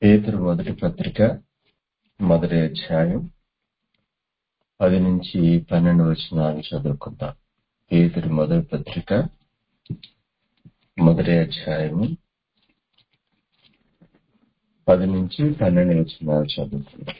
పేతురు మొదటి పత్రిక మొదటి అధ్యాయం పది నుంచి పన్నెండు వచనాలు చదువుకుందాం పేతురు మొదటి పత్రిక మొదటి అధ్యాయము పది నుంచి పన్నెండు వచనాలు చదువుకుందాం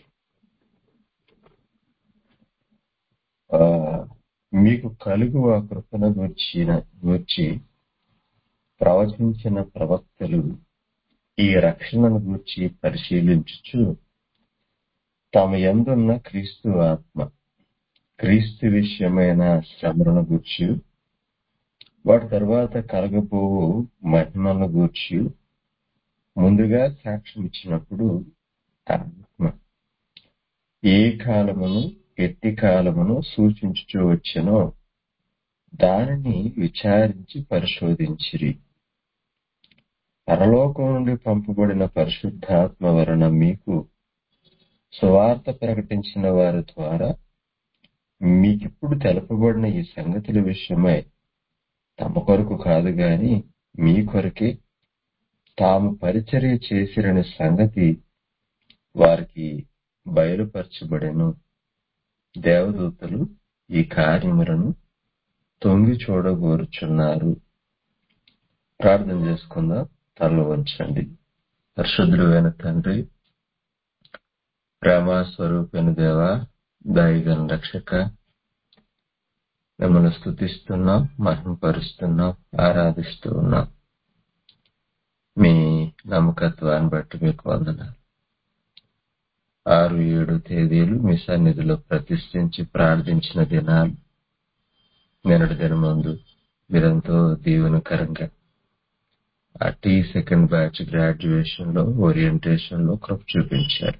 ఆ, మీకు కలుగు ఆ కృపను గూర్చిన గూర్చి ప్రవచించిన ప్రవక్తలు ఈ రక్షణను గూర్చి పరిశీలించుచు తమ యందున్న క్రీస్తు ఆత్మ క్రీస్తు విషయమైన శ్రమలను గూర్చి వాటి తర్వాత కలగబోవు మహిమలను గూర్చి ముందుగా సాక్ష్యం ఇచ్చినప్పుడు ఆ ఆత్మ ఏ కాలమును ఎట్టి కాలమును సూచించుచూ వచ్చెనో దానిని విచారించి పరిశోధించిరి పరలోకం నుండి పంపబడిన పరిశుద్ధాత్మ వలన మీకు సువార్త ప్రకటించిన వారి ద్వారా మీకిప్పుడు తెలపబడిన ఈ సంగతుల విషయమై తమ కొరకు కాదు గాని మీ కొరకే తాము పరిచర్య చేసిరని సంగతి వారికి బయలుపరచబడెను దేవదూతలు ఈ కార్యములను తొంగి చూడగోరుచున్నారు ప్రార్థన చేసుకుందాం తలలో వంచండి పరిశుద్ధుడైన తండ్రి ప్రేమ స్వరూపైన దేవ దయగల రక్షక మిమ్మల్ని స్థుతిస్తున్నాం మహిమపరుస్తున్నాం ఆరాధిస్తూ ఉన్నాం మీ నమ్మకత్వాన్ని బట్టి మీకు వందనాలు ఆరు ఏడు తేదీలు మీ సన్నిధిలో ప్రతిష్ఠించి ప్రార్థించిన దినాలు నిన్నటి దినమందు మీరెంతో దీవెనకరంగా ఆ టీ సెకండ్ బ్యాచ్ గ్రాడ్యుయేషన్ లో ఓరియంటేషన్ లో కృప చూపించారు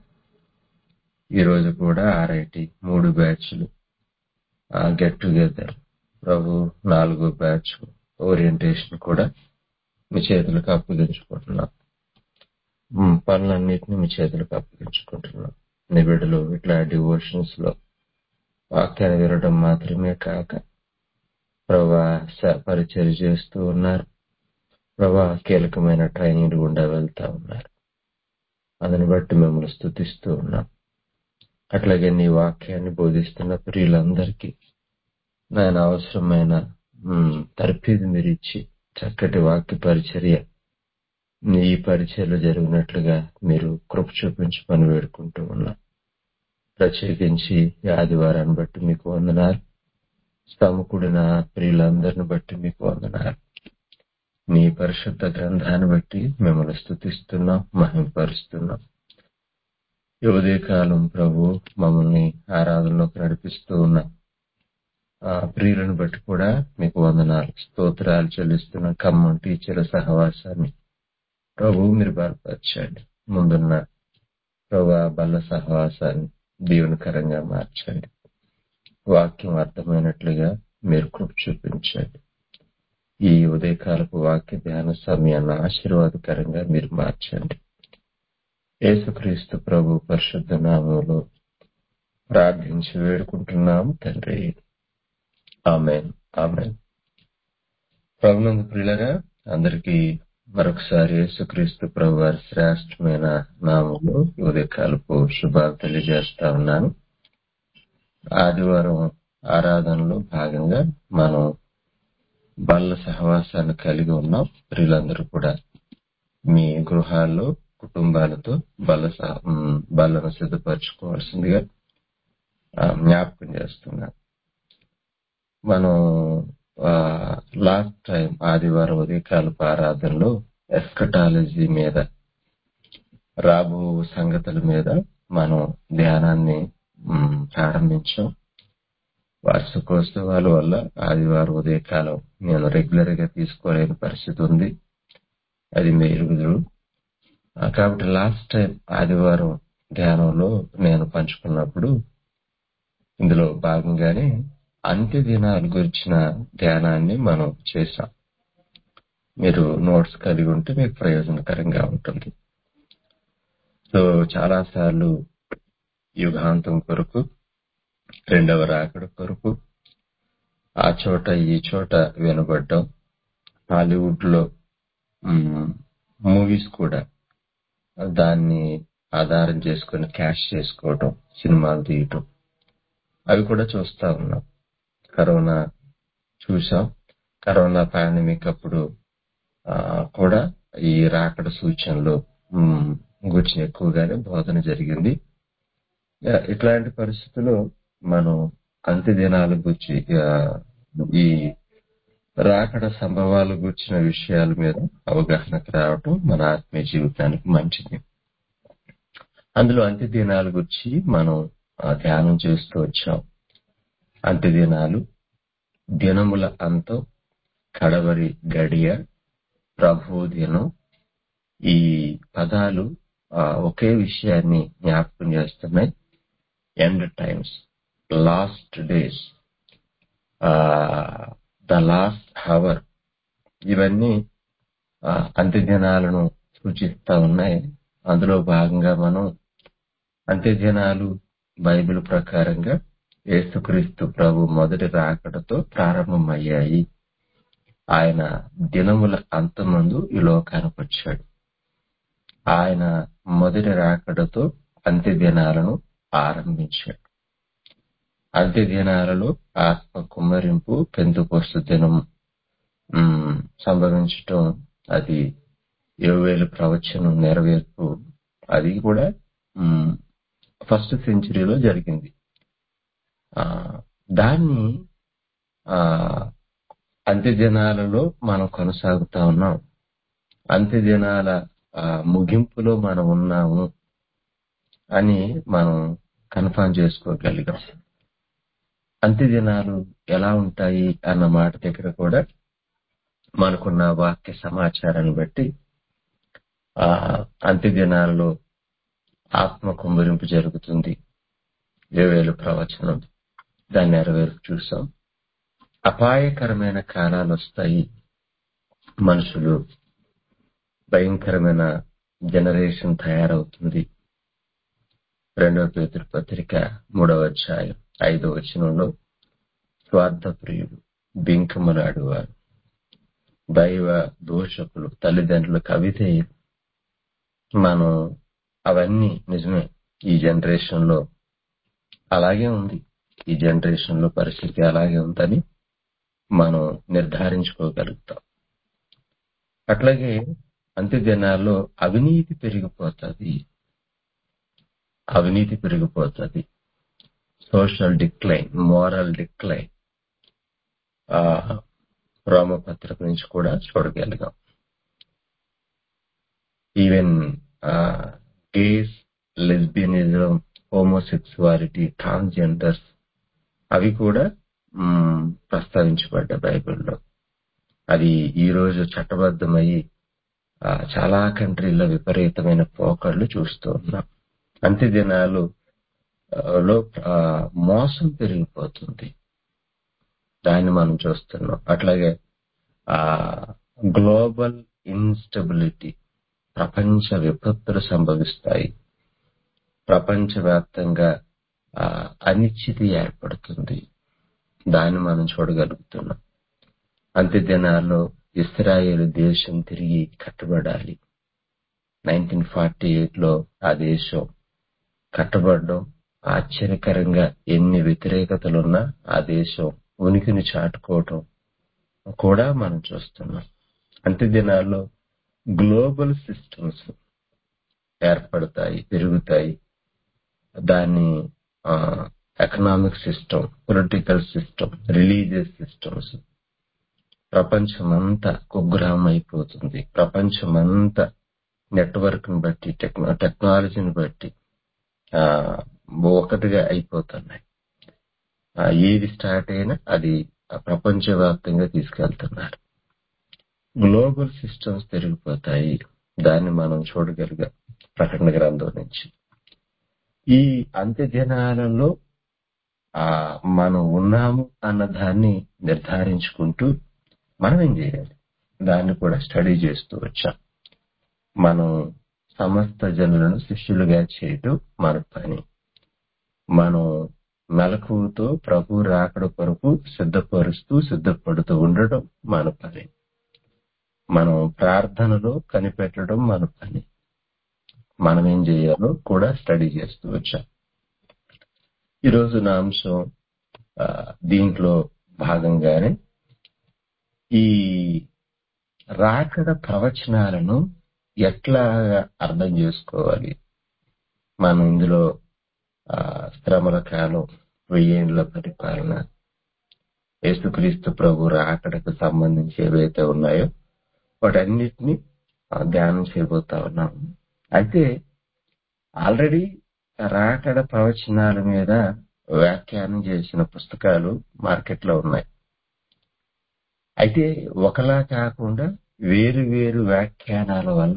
ఈ రోజు కూడా ఆర్ఐటి మూడు బ్యాచ్లు గెట్ టుగెదర్ ప్రభు నాలుగో బ్యాచ్ ఓరియంటేషన్ కూడా మీ చేతులకు అప్పగించుకుంటున్నాం ఉమ్, పనులన్నిటిని మీ చేతులకు అప్పగించుకుంటున్నాం నీ బిడ్డలు ఇట్లా డివోషన్స్ లో వాక్యాన్ని వినడం మాత్రమే కాక ప్రభా స- పరిచర్య చేస్తూ ఉన్నారు ప్రభా కీలకమైన ట్రైనింగ్ గుండా వెళ్తా ఉన్నారు అందుని బట్టి మిమ్మల్ని స్థుతిస్తూ ఉన్నాం అట్లాగే నీ వాక్యాన్ని బోధిస్తున్న ప్రియులందరికీ నేను అవసరమైన ఉమ్, తర్ఫీదు మీరు ఇచ్చి చక్కటి వాక్య పరిచర్య నీ పరిచర్యలు జరిగినట్లుగా మీరు కృప చూపించమని వేడుకుంటూ ఉన్నా ప్రత్యేకించి ఈ ఆదివారాన్ని బట్టి మీకు వందనాలు సమకూడిన ప్రియులందరిని బట్టి మీకు వందనాలు నీ పరిశుద్ధ గ్రంథాన్ని బట్టి మిమ్మల్ని స్థుతిస్తున్నాం మహింపరుస్తున్నాం ఈ ఉదయకాలం ప్రభు మమ్మల్ని ఆరాధనలోకి నడిపిస్తూ ఉన్న ఆ ప్రియులను బట్టి కూడా మీకు వందనాలు స్తోత్రాలు చెల్లిస్తున్న ఖమ్మం టీచర్ల సహవాసాన్ని ప్రభు మీరు బలపరచండి ముందున్న ప్రభు బల్ల సహవాసాన్ని దీవెనకరంగా మార్చండి వాక్యం అర్థమైనట్లుగా మీరు కృప చూపించండి ఈ ఉదయకాలపు వాక్య ధ్యాన సమయాన్ని ఆశీర్వాదకరంగా మీరు మార్చండి యేసుక్రీస్తు ప్రభు పరిశుద్ధ నామంలో ప్రార్థించి వేడుకుంటున్నాము తండ్రి ఆమెన్ ఆమెన్ ప్రభునందు ప్రియులరా అందరికీ మరొకసారి యేసుక్రీస్తు ప్రభు వారి శ్రేష్టమైన నామంలో ఈ ఉదయకాలపు శుభాలు తెలియజేస్తా ఉన్నాను ఆదివారం ఆరాధనలో భాగంగా మనం బల్ల సహవాసాన్ని కలిగి ఉన్నాం ప్రియులందరూ కూడా మీ గృహాల్లో కుటుంబాలతో బల్ల సహ ఉమ్, బల్లను సిద్ధపరచుకోవాల్సిందిగా ఆ, జ్ఞాపకం చేస్తున్నా మనం లాస్ట్ టైం ఆదివారం ఉదయకాలపు ఆరాధనలో ఎస్కటాలజీ మీద రాబో సంగతుల మీద మనం ధ్యానాన్ని ఉమ్, ప్రారంభించాం వార్షికోత్సవాల వల్ల ఆదివారం ఉదయకాలం నేను రెగ్యులర్ గా తీసుకోలేని పరిస్థితి ఉంది అది మీ ఎరుగుదురు ఆ, కాబట్టి లాస్ట్ టైం ఆదివారం ధ్యానంలో నేను పంచుకున్నప్పుడు ఇందులో భాగంగానే అంత్య దినాల గురించిన ధ్యానాన్ని మనం చేశాం మీరు నోట్స్ కలిగి ఉంటే మీకు ప్రయోజనకరంగా ఉంటుంది సో చాలా సార్లు యుగాంతం కొరకు రెండవ రాకడ కొరకు ఆ చోట ఈ చోట వినబడ్డం హాలీవుడ్ లో మూవీస్ కూడా దాన్ని ఆధారం చేసుకొని క్యాష్ చేసుకోవటం సినిమాలు తీయటం అవి కూడా చూస్తా ఉన్నాం కరోనా చూసాం కరోనా పాండమిక్ అప్పుడు ఆ, కూడా ఈ రాకడ సూచనలు ఉమ్, గురించి ఎక్కువగానే బోధన జరిగింది యా, ఇట్లాంటి పరిస్థితుల్లో మనం అంత్య దినాల గురించి ఆ, ఈ రాకడ సంభవాల గురించిన విషయాల మీద అవగాహనకు రావటం మన ఆత్మీయ జీవితానికి మంచిది అందులో అంత్య దినాల గురించి మనం ఆ, ధ్యానం చేస్తూ వచ్చాం అంత్య దినాలు దినముల అంతం కడవరి గడియ ప్రభు దినం ఈ పదాలు ఆ, ఒకే విషయాన్ని జ్ఞాపకం చేస్తున్నాయి end times last days the last hour ఇవన్నీ ఆ, అంత్య దినాలను సూచిస్తా ఉన్నాయి అందులో భాగంగా మనం అంత్య దినాలు బైబిల్ ప్రకారంగా యేసుక్రీస్తు ప్రభు మొదటి రాకడతో ప్రారంభమయ్యాయి ఆయన దినముల అంతమందు ఈ లోకానికి వచ్చాడు ఆయన మొదటి రాకడతో అంత్య దినాలను ఆరంభించాడు అంత్య దినాలలో ఆత్మ కుమ్మరింపు పెంతుకొస్తు దినం ఉమ్, సంభవించటం అది యోవేలు ప్రవచనం నెరవేర్పు అది కూడా ఉమ్, ఫస్ట్ సెంచరీలో జరిగింది ఆ, దాన్ని ఆ, అంత్య దినాలలో మనం కొనసాగుతా ఉన్నాం అంత్య దినాల ఆ, ముగింపులో మనం ఉన్నాము అని మనం కన్ఫర్మ్ చేసుకోగలిగాం అంత్య దినాలు ఎలా ఉంటాయి అన్న మాట దగ్గర కూడా మనకున్న వాక్య సమాచారాన్ని బట్టి ఆ అంత్య దినాలలో ఆత్మ కుమ్మరింపు జరుగుతుంది వేవేలు ప్రవచనం దాన్ని నెరవేర్పు చూసాం అపాయకరమైన కాలాలు వస్తాయి మనుషులు భయంకరమైన జనరేషన్ తయారవుతుంది రెండవ పేతురు పత్రిక మూడవ అధ్యాయం ఐదవ వచనంలో స్వార్థ ప్రియులు బింకములాడువారు దైవ దోషకులు తల్లిదండ్రులకు అవిధేయులు మనం అవన్నీ నిజమే ఈ జనరేషన్ లో అలాగే ఉంది ఈ జనరేషన్ లో పరిస్థితి అలాగే ఉందని మనం నిర్ధారించుకోగలుగుతాం అట్లాగే అంత్య దినాల్లో అవినీతి పెరిగిపోతుంది అవినీతి పెరిగిపోతుంది సోషల్ డిక్లైన్ మోరల్ డిక్లైన్ ఆ రోమపత్రిక నుంచి కూడా చూడగలిగాం even gays lesbianism homosexuality transgenders అవి కూడా మ్, ప్రస్తావించబడ్డాయి బైబిల్లో అది ఈ రోజు చట్టబద్ధమయ్యి ఆ, చాలా కంట్రీల్లో విపరీతమైన పోకళ్ళు చూస్తూ ఉన్నాం అంత్య దినాలు ఆ, లో ఆ, మోసం పెరిగిపోతుంది దాన్ని మనం చూస్తున్నాం అట్లాగే ఆ గ్లోబల్ ఇన్స్టబిలిటీ ప్రపంచ విపత్తులు సంభవిస్తాయి ప్రపంచవ్యాప్తంగా ఆ, అనిశ్చితి ఏర్పడుతుంది దాన్ని మనం చూడగలుగుతున్నాం అంత్య దినాల్లో ఇస్రాయేల్ దేశం తిరిగి కట్టబడాలి నైన్టీన్ ఫార్టీ ఎయిట్ లో ఆ దేశం కట్టబడడం ఆశ్చర్యకరంగా ఎన్ని వ్యతిరేకతలున్నా ఆ దేశం ఉనికిని చాటుకోవటం కూడా మనం చూస్తున్నాం అంత్య దినాల్లో గ్లోబల్ సిస్టమ్స్ ఏర్పడతాయి పెరుగుతాయి దాన్ని economic system political system religious systems ప్రపంచమంతా కుగ్రామం అయిపోతుంది ప్రపంచమంతా నెట్వర్క్ ని బట్టి టెక్న టెక్నాలజీని బట్టి ఆ, ఒకటిగా అయిపోతున్నాయి ఆ, ఏది స్టార్ట్ అయినా అది ప్రపంచవ్యాప్తంగా తీసుకెళ్తున్నారు గ్లోబల్ సిస్టమ్స్ పెరిగిపోతాయి దాన్ని మనం చూడగలిగాం ప్రకటన గ్రంథం నుంచి ఈ అంత్య దినాలలో ఆ మనం ఉన్నాము అన్న దాన్ని నిర్ధారించుకుంటూ మనం ఏం చేయాలి దాన్ని కూడా స్టడీ చేస్తూ వచ్చాం మనం సమస్త జనులను శిష్యులుగా చేయటం మన పని మనం మెలకువతో ప్రభు రాకడ కొరకు సిద్ధపరుస్తూ సిద్ధపడుతూ ఉండటం మన పని మనం ప్రార్థనలో కనిపెట్టడం మన పని మనం ఏం చేయాలో కూడా స్టడీ చేస్తూ వచ్చాం ఈరోజు నా అంశం ఆ, దీంట్లో భాగంగానే ఈ రాకడ ప్రవచనాలను ఎట్లా అర్థం చేసుకోవాలి మనం ఇందులో ఆ, శ్రమల కాలం వెయ్యేండ్ల పరిపాలన యేసుక్రీస్తు ప్రభు రాకడకు సంబంధించి ఏవైతే ఉన్నాయో వాటన్నిటిని ఆ, ధ్యానం చేయబోతా ఉన్నాం అయితే ఆల్రెడీ రాకడ ప్రవచనాల మీద వ్యాఖ్యానం చేసిన పుస్తకాలు మార్కెట్లో ఉన్నాయి అయితే ఒకలా కాకుండా వేరు వేరు వ్యాఖ్యానాల వల్ల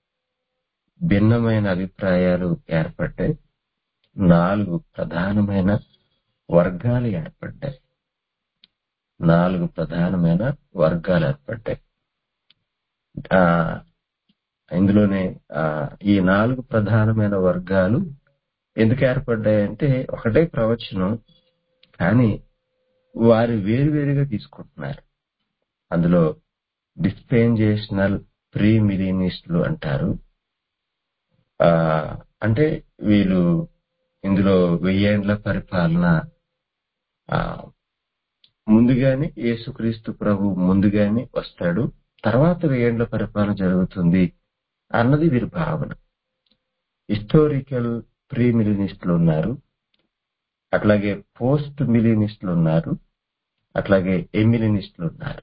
భిన్నమైన అభిప్రాయాలు ఏర్పడ్డాయి నాలుగు ప్రధానమైన వర్గాలు ఏర్పడ్డాయి నాలుగు ప్రధానమైన వర్గాలు ఏర్పడ్డాయి ఆ ఇందులోనే ఆ, ఈ నాలుగు ప్రధానమైన వర్గాలు ఎందుకు ఏర్పడ్డాయంటే ఒకటే ప్రవచనం కానీ వారు వేరువేరుగా తీసుకుంటున్నారు అందులో డిస్పెంజేషనల్ ప్రీ మిలీనిస్టులు అంటారు ఆ అంటే వీళ్ళు ఇందులో వెయ్యేండ్ల పరిపాలన ఆ, ముందుగానే యేసుక్రీస్తు ప్రభు ముందుగానే వస్తాడు తర్వాత వెయ్యేండ్ల పరిపాలన జరుగుతుంది అన్నది వీరి భావన హిస్టారికల్ ప్రీ మిలినిస్టులు ఉన్నారు అట్లాగే పోస్ట్ మిలినిస్టులు ఉన్నారు అట్లాగే ఎమిలినిస్టులు ఉన్నారు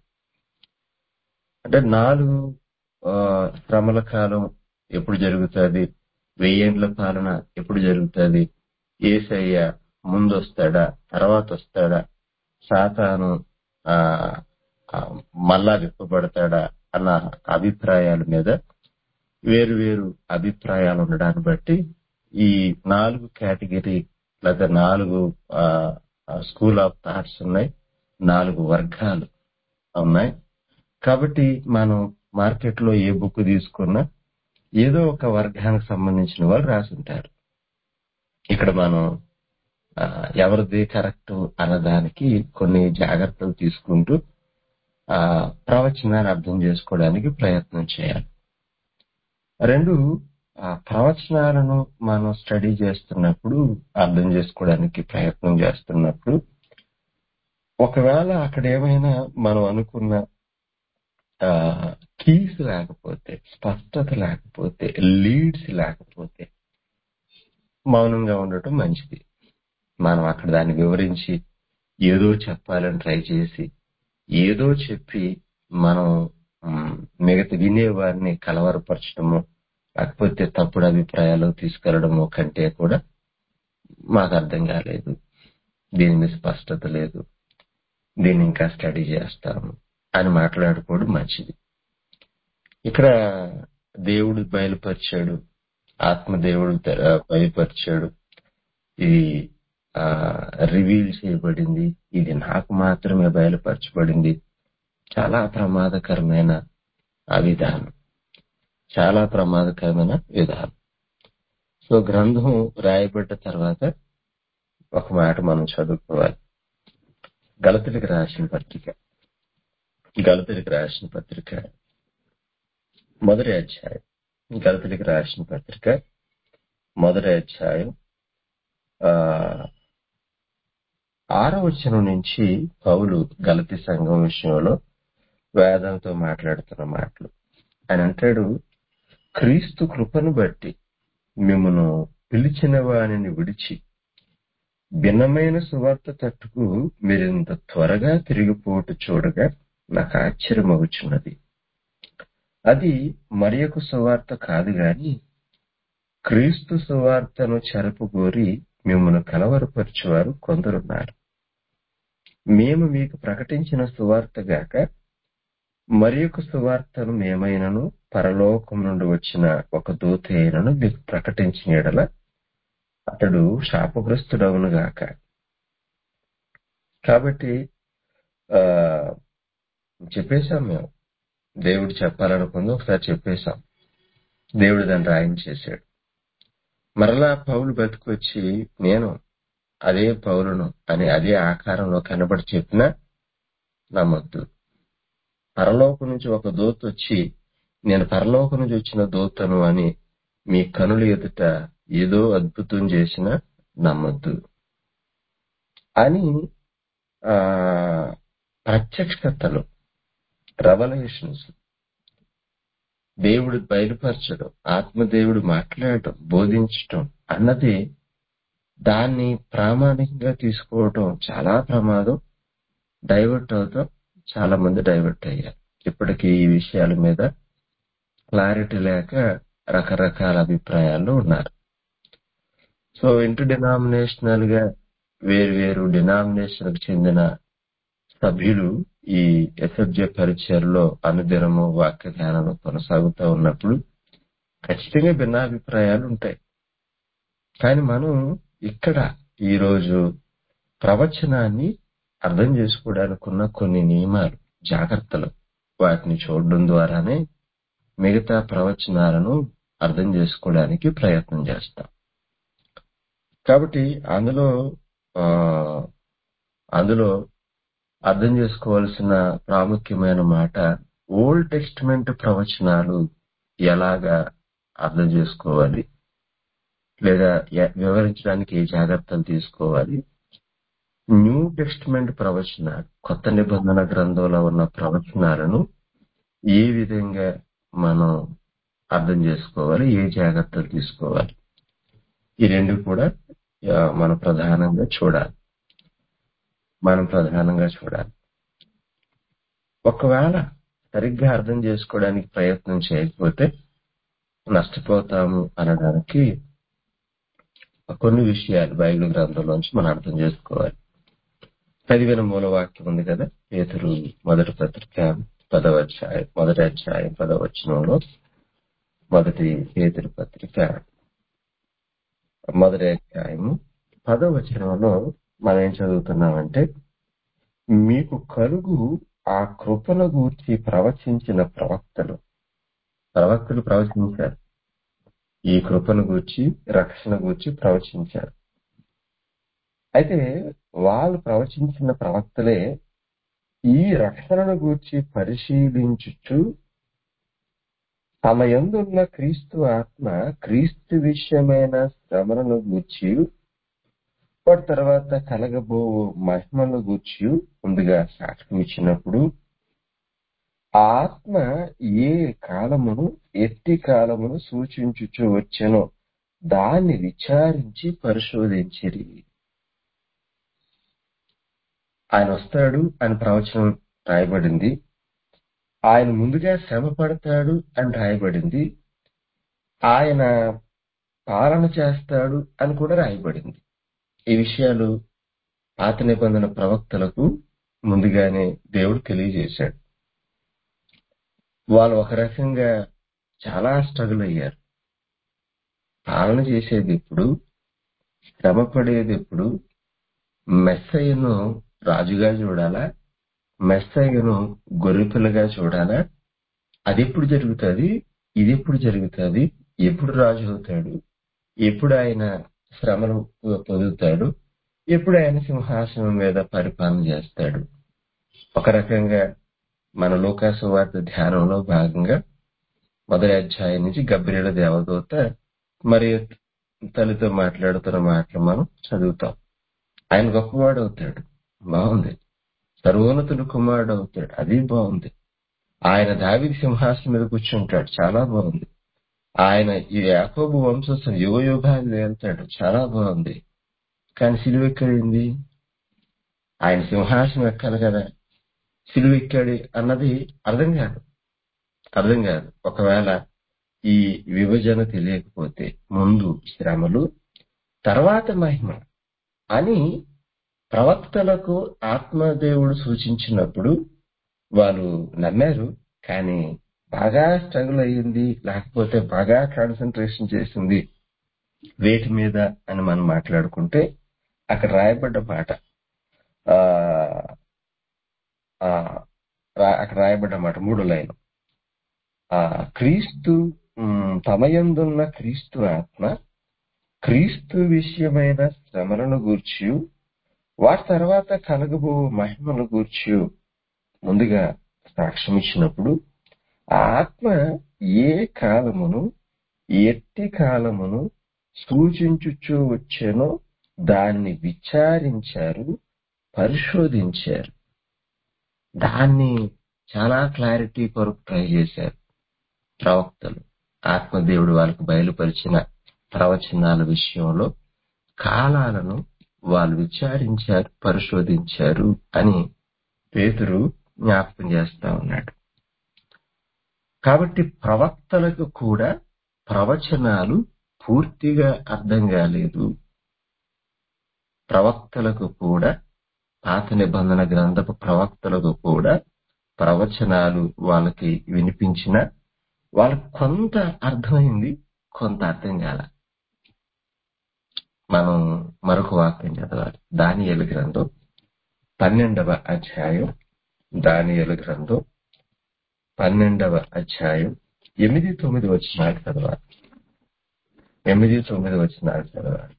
అంటే నాలుగు ఆ, శ్రమల కాలం ఎప్పుడు జరుగుతుంది వెయ్యేండ్ల పాలన ఎప్పుడు జరుగుతుంది ఏసయ్య ముందు వస్తాడా తర్వాత వస్తాడా సాతాను ఆ ఆ, మళ్ళా విప్పబడతాడా అన్న అభిప్రాయాల మీద వేరు వేరు అభిప్రాయాలు ఉండడాన్ని బట్టి ఈ నాలుగు కేటగిరీ లేదా నాలుగు స్కూల్ ఆఫ్ థాట్స్ ఉన్నాయి నాలుగు వర్గాలు ఉన్నాయి కాబట్టి మనం మార్కెట్ లో ఏ బుక్ తీసుకున్నా ఏదో ఒక వర్గానికి సంబంధించిన వాళ్ళు రాసి ఉంటారు ఇక్కడ మనం ఆ, ఎవరిది కరెక్ట్ అన్నదానికి కొన్ని జాగ్రత్తలు తీసుకుంటూ ఆ ప్రవచనాన్ని అర్థం చేసుకోవడానికి ప్రయత్నం చేయాలి రెండు ఆ ప్రవచనాలను మనం స్టడీ చేస్తున్నప్పుడు అర్థం చేసుకోవడానికి ప్రయత్నం చేస్తున్నప్పుడు ఒకవేళ అక్కడ ఏమైనా మనం అనుకున్న కీస్ లేకపోతే స్పష్టత లేకపోతే లీడ్స్ లేకపోతే మౌనంగా ఉండటం మంచిది మనం అక్కడ దాన్ని వివరించి ఏదో చెప్పాలని ట్రై చేసి ఏదో చెప్పి మనం మ్, మిగతా వినేవారిని కలవరపరచడము లేకపోతే తప్పుడు అభిప్రాయాలు తీసుకెళ్లడము కంటే కూడా మాకు అర్థం కాలేదు దీని మీద స్పష్టత లేదు దీన్ని ఇంకా స్టడీ చేస్తాము అని మాట్లాడుకోవడం మంచిది ఇక్కడ దేవుడు బయలుపరిచాడు ఆత్మదేవుడు తె- బయలుపరిచాడు ఇది రివీల్ చేయబడింది ఇది నాకు మాత్రమే బయలుపరచబడింది చాలా ప్రమాదకరమైన ఆ విధానం చాలా ప్రమాదకరమైన విధానం సో గ్రంథం రాయబడ్డ తర్వాత ఒక మాట మనం చదువుకోవాలి గలతుడికి రాసిన పత్రిక గలతుడికి రాసిన పత్రిక మొదటి అధ్యాయం గలతుడికి రాసిన పత్రిక మొదటి అధ్యాయం ఆ ఆరో వచనం నుంచి పౌలు గలతి సంఘం విషయంలో వేదంతో మాట్లాడుతున్న మాటలు ఆయన అంటాడు క్రీస్తు కృపను బట్టి మిమ్మను పిలిచిన వానిని విడిచి భిన్నమైన సువార్త తట్టుకు మీరింత త్వరగా తిరిగిపోటు చూడగా నాకు ఆశ్చర్యమగుచున్నది అది మరి ఒక సువార్త కాదు గాని క్రీస్తు సువార్తను చెరపుగోరి మిమ్మల్ని కలవరపరచువారు కొందరున్నారు మేము మీకు ప్రకటించిన సువార్త గాక మరి ఒక సువార్తను మేమైనను పరలోకం నుండి వచ్చిన ఒక దూత అయినను మీకు ప్రకటించిన ఎడల అతడు శాపగ్రస్తుడవును గాక కాబట్టి ఆ చెప్పేశాం మేము దేవుడు చెప్పాలనుకుంది ఒకసారి చెప్పేశాం దేవుడు దాన్ని రాయించేశాడు మరలా పౌలు బతికొచ్చి నేను అదే పౌలును అని అదే ఆకారంలో కనబడి చెప్పినా నమ్మద్దు పరలోకం నుంచి ఒక దూత వచ్చి నేను పరలోకం నుంచి వచ్చిన దూతను అని మీ కనుల ఎదుట ఏదో అద్భుతం చేసిన నమ్మద్దు అని ఆ ప్రత్యక్షతలు రెవల్యూషన్స్ దేవుడు బయలుపరచడం ఆత్మదేవుడు మాట్లాడటం బోధించటం అన్నది దాన్ని ప్రామాణికంగా తీసుకోవటం చాలా ప్రమాదం డైవర్ట్ అవుతాం చాలా మంది డైవర్ట్ అయ్యారు ఇప్పటికీ ఈ విషయాల మీద క్లారిటీ లేక రకరకాల అభిప్రాయాల్లో ఉన్నారు సో ఇంటర్ డినామినేషనల్ గా వేరు వేరు డినామినేషన్ కు చెందిన సభ్యులు ఈ ఎస్ఎఫ్జే పరిచయలో అనుదినము వాక్య ధ్యానంలో కొనసాగుతూ ఉన్నప్పుడు ఖచ్చితంగా భిన్నాభిప్రాయాలు ఉంటాయి కానీ మనం ఇక్కడ ఈ రోజు ప్రవచనాన్ని అర్థం చేసుకోవడానికి ఉన్న కొన్ని నియమాలు జాగ్రత్తలు వాటిని చూడడం ద్వారానే మిగతా ప్రవచనాలను అర్థం చేసుకోవడానికి ప్రయత్నం చేస్తాం కాబట్టి అందులో ఆ అందులో అర్థం చేసుకోవాల్సిన ప్రాముఖ్యమైన మాట ఓల్డ్ టెస్టిమెంట్ ప్రవచనాలు ఎలాగా అర్థం చేసుకోవాలి లేదా ఎ- వివరించడానికి ఏ జాగ్రత్తలు తీసుకోవాలి న్యూ టెస్టిమెంట్ ప్రవచనాలు కొత్త నిబంధన గ్రంథంలో ఉన్న ప్రవచనాలను ఏ విధంగా మనం అర్థం చేసుకోవాలి ఏ జాగ్రత్తలు తీసుకోవాలి ఈ రెండు కూడా ఆ, మనం ప్రధానంగా చూడాలి మనం ప్రధానంగా చూడాలి ఒకవేళ సరిగ్గా అర్థం చేసుకోవడానికి ప్రయత్నం చేయకపోతే నష్టపోతాము అనడానికి కొన్ని విషయాలు బైబిల్ గ్రంథంలోంచి మనం అర్థం చేసుకోవాలి చదివిన మూలవాక్యం ఉంది కదా పేతురు మొదటి పత్రిక పదవ అధ్యాయం మొదటి అధ్యాయం పదవ వచనంలో మొదటి పేతురు పత్రిక మొదటి అధ్యాయము పదవ వచనంలో మనం ఏం చదువుతున్నామంటే మీకు కలుగు ఆ కృపను గూర్చి ప్రవచించిన ప్రవక్తలు ప్రవక్తలు ప్రవచించారు ఈ కృపను గూర్చి రక్షణ గూర్చి ప్రవచించారు అయితే వాళ్ళు ప్రవచించిన ప్రవక్తలే ఈ రక్షణను గూర్చి పరిశీలించుచు తమ యందున్న క్రీస్తు ఆత్మ క్రీస్తు విషయమైన శ్రమలను గూర్చి వాటి తర్వాత కలగబో మహిమను గూర్చి ముందుగా సాక్ష్యం ఇచ్చినప్పుడు ఆ ఆత్మ ఏ కాలమును ఎట్టి కాలమును సూచించుచు వచ్చెనో దాన్ని విచారించి పరిశోధించిరి ఆయన వస్తాడు అని ప్రవచనం రాయబడింది ఆయన ముందుగా శ్రమ పడతాడు అని రాయబడింది ఆయన పాలన చేస్తాడు అని కూడా రాయబడింది ఈ విషయాలు పాత నిబంధన ప్రవక్తలకు ముందుగానే దేవుడు తెలియజేశాడు వాళ్ళు ఒక రకంగా చాలా స్ట్రగుల్ అయ్యారు పాలన చేసేది ఎప్పుడు శ్రమ పడేది ఎప్పుడు మెస్సయ్యను రాజుగా చూడాలా మెస్సయ్యను గొర్రెపిల్లగా చూడాలా అది ఎప్పుడు జరుగుతుంది ఇది ఎప్పుడు జరుగుతుంది ఎప్పుడు రాజు అవుతాడు ఎప్పుడు ఆయన శ్రమను పొందుతాడు ఎప్పుడు ఆయన సింహాసనం మీద పరిపాలన చేస్తాడు ఒక రకంగా మన లోకాసు వార్త ధ్యానంలో భాగంగా మొదటి అధ్యాయం నుంచి గబ్బరేల దేవదూత మరి తల్లితో మాట్లాడుతున్న మాటలు మనం చదువుతాం ఆయన గొప్పవాడు అవుతాడు బాగుంది సర్వోన్నతుడు కుమారుడు అవుతాడు అది బాగుంది ఆయన దావిది సింహాసనం మీద కూర్చుంటాడు చాలా బాగుంది ఆయన ఈ యాకోబు వంశస్థం యుగ యుగాలు వెళ్తాడు చాలా బాగుంది కానీ సిలువ ఎక్కడింది ఆయన సింహాసనం ఎక్కాలి కదా సిలువ ఎక్కాడు అన్నది అర్థం కాదు అర్థం కాదు ఒకవేళ ఈ విభజన తెలియకపోతే ముందు శ్రమలు తర్వాత మహిమ అని ప్రవక్తలకు ఆత్మదేవుడు సూచించినప్పుడు వాళ్ళు నమ్మారు కానీ బాగా స్ట్రగుల్ అయ్యింది లేకపోతే బాగా కాన్సన్ట్రేషన్ చేసింది వేటి మీద అని మనం మాట్లాడుకుంటే అక్కడ రాయబడ్డ మాట ఆ ఆ, రా- అక్కడ రాయబడ్డ మాట మూడు లైన్ ఆ క్రీస్తు ఉమ్, తమయందున్న క్రీస్తు ఆత్మ క్రీస్తు విషయమైన శ్రమలను గూర్చి వాటి తర్వాత కలగబో మహిమను గూర్చి ముందుగా సాక్ష్యం ఇచ్చినప్పుడు ఆ ఆత్మ ఏ కాలమును ఎట్టి కాలమును సూచించుచూ వచ్చెనో దాన్ని విచారించారు పరిశోధించారు దాన్ని చాలా క్లారిటీ కొరకు ట్రై చేశారు ప్రవక్తలు ఆత్మదేవుడు వాళ్ళకు బయలుపరిచిన ప్రవచనాల విషయంలో కాలాలను వాళ్ళు విచారించారు పరిశోధించారు అని పేతురు జ్ఞాపకం చేస్తా ఉన్నాడు కాబట్టి ప్రవక్తలకు కూడా ప్రవచనాలు పూర్తిగా అర్థం కాలేదు ప్రవక్తలకు కూడా పాత నిబంధన గ్రంథపు ప్రవక్తలకు కూడా ప్రవచనాలు వాళ్ళకి వినిపించిన వాళ్ళకి కొంత అర్థమైంది కొంత అర్థం కాల మనం మరొక వాక్యం చదవాలి దానియలు గ్రంథం పన్నెండవ అధ్యాయం దానియలు గ్రంథం పన్నెండవ అధ్యాయం ఎనిమిది తొమ్మిది వచ్చినాలు చదవాలి ఎనిమిది తొమ్మిది వచ్చినాలు చదవాలి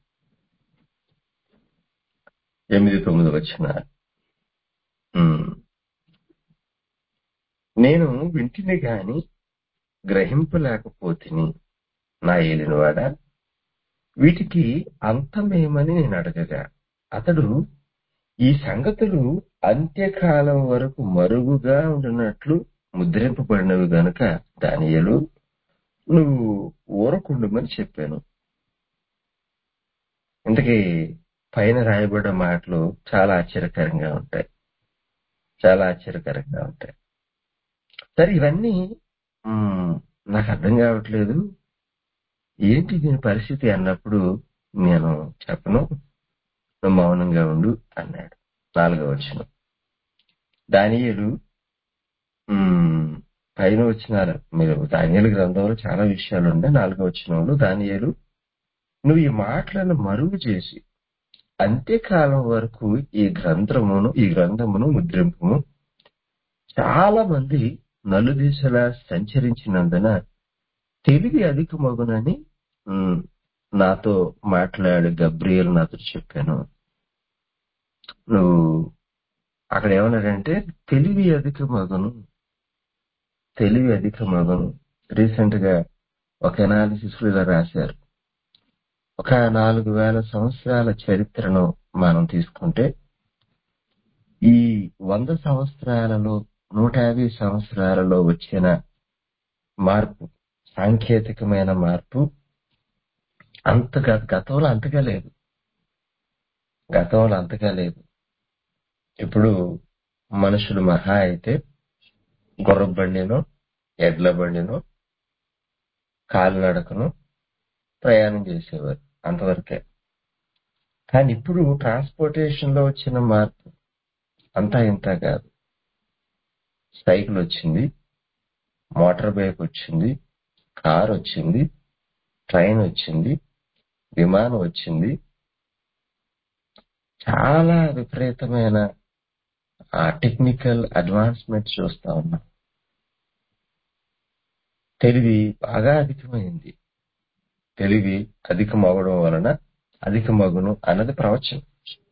ఎనిమిది తొమ్మిది వచ్చినాలు ఉమ్. నేను వింటిని గాని గ్రహింపలేకపోతిని నా ఏలినవాడ వీటికి అంతమేమని నేను అడగగా అతడు ఈ సంగతులు అంత్యకాలం వరకు మరుగుగా ఉండినట్లు ముద్రింపబడినవి గనుక దానియలు నువ్వు ఊరకుండమని చెప్పాను ఇంతకీ పైన రాయబడ్డ మాటలు చాలా ఆశ్చర్యకరంగా ఉంటాయి చాలా ఆశ్చర్యకరంగా ఉంటాయి సరే ఇవన్నీ మ్మ్, నాకు అర్థం కావట్లేదు ఏంటి దీని పరిస్థితి అన్నప్పుడు నేను చెప్పను నువ్వు మౌనంగా ఉండు అన్నాడు నాలుగవ వచ్చిన దానియేలు మ్మ్, పైన వచ్చిన మీరు దానియేలు గ్రంథంలో చాలా విషయాలు ఉన్నాయి నాలుగవ వచ్చిన దానియేలు నువ్వు ఈ మాటలను మరుగు చేసి అంత్యకాలం వరకు ఈ గ్రంథమును ఈ గ్రంథమును ముద్రింపుము చాలా మంది నలుదిశలా సంచరించినందున తెలివి అధికమగునని ఉమ్, నాతో మాట్లాడి గబ్రియల్ నాతో చెప్పాను నువ్వు అక్కడ ఏమన్నాడంటే తెలివి అధికమగును తెలివి అధికమగును రీసెంట్ గా ఒక అనాలిసిస్ లో ఇలా రాశారు ఒక నాలుగు వేల సంవత్సరాల చరిత్రను మనం తీసుకుంటే ఈ వంద సంవత్సరాలలో నూట యాభై సంవత్సరాలలో వచ్చిన మార్పు సాంకేతికమైన మార్పు అంతగా గతంలో అంతగా లేదు గతంలో అంతగా లేదు ఇప్పుడు మనుషులు మహా అయితే గుర్ర బండినో ఎడ్ల బండినో కాలినడకను ప్రయాణం చేసేవారు అంతవరకే కానీ ఇప్పుడు ట్రాన్స్పోర్టేషన్ లో వచ్చిన మార్పు అంతా ఇంత కాదు సైకిల్ వచ్చింది మోటార్ బైక్ వచ్చింది కార్ వచ్చింది ట్రైన్ వచ్చింది విమానం వచ్చింది చాలా విపరీతమైన ఆ టెక్నికల్ అడ్వాన్స్మెంట్ చూస్తా ఉన్నాం తెలివి బాగా అధికమైంది తెలివి అధికమవడం వలన అధికమగును అన్నది ప్రవచనం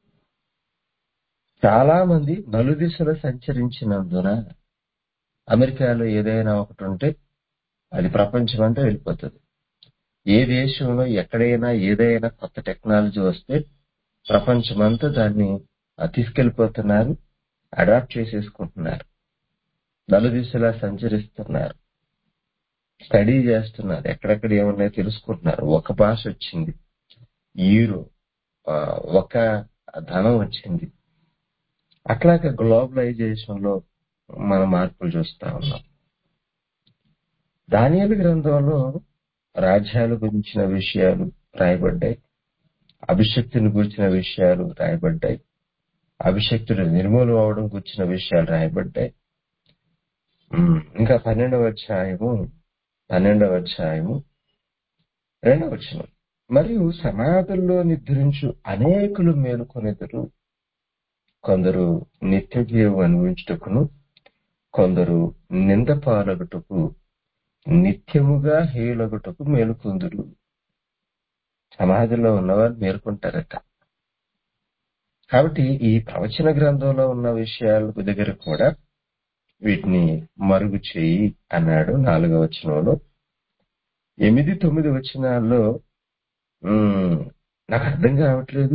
చాలా మంది నలుదిశలు సంచరించినందున అమెరికాలో ఏదైనా ఒకటి ఉంటే అది ప్రపంచం అంతా వెళ్ళిపోతుంది ఏ దేశంలో ఎక్కడైనా ఏదైనా కొత్త టెక్నాలజీ వస్తే ప్రపంచమంతా దాన్ని ఆ, తీసుకెళ్లిపోతున్నారు అడాప్ట్ చేసేసుకుంటున్నారు నలుదిశలా సంచరిస్తున్నారు స్టడీ చేస్తున్నారు ఎక్కడెక్కడ ఏమున్నాయో తెలుసుకుంటున్నారు ఒక భాష వచ్చింది యూరో ఆ, ఒక ధనం వచ్చింది అట్లాగే గ్లోబలైజేషన్ లో మన మార్పులు చూస్తా ఉన్నాం దానియలు గ్రంథంలో రాజ్యాల గురించిన విషయాలు రాయబడ్డాయి అభిషక్తిని గురించిన విషయాలు రాయబడ్డాయి అభిషక్తుడు నిర్మూలం అవడం గురించిన విషయాలు రాయబడ్డాయి ఉమ్, ఇంకా పన్నెండవ అధ్యాయము పన్నెండవ అధ్యాయము రెండవ వచనం మరియు సమాధుల్లో నిద్రించు అనేకులు మేలుకొనెదరు కొందరు నిత్య జీవం అనుభవించుటకును కొందరు నింద పాలగుటకు నిత్యముగా హేయులగుటకు మేలుకొందురు సమాధిలో ఉన్నవారు మేలుకుంటారట కాబట్టి ఈ ప్రవచన గ్రంథంలో ఉన్న విషయాల దగ్గర కూడా వీటిని మరుగు చేయి అన్నాడు నాలుగవ వచనంలో ఎనిమిది తొమ్మిది వచ్చినాల్లో "ఉమ్, నాకు అర్థం కావట్లేదు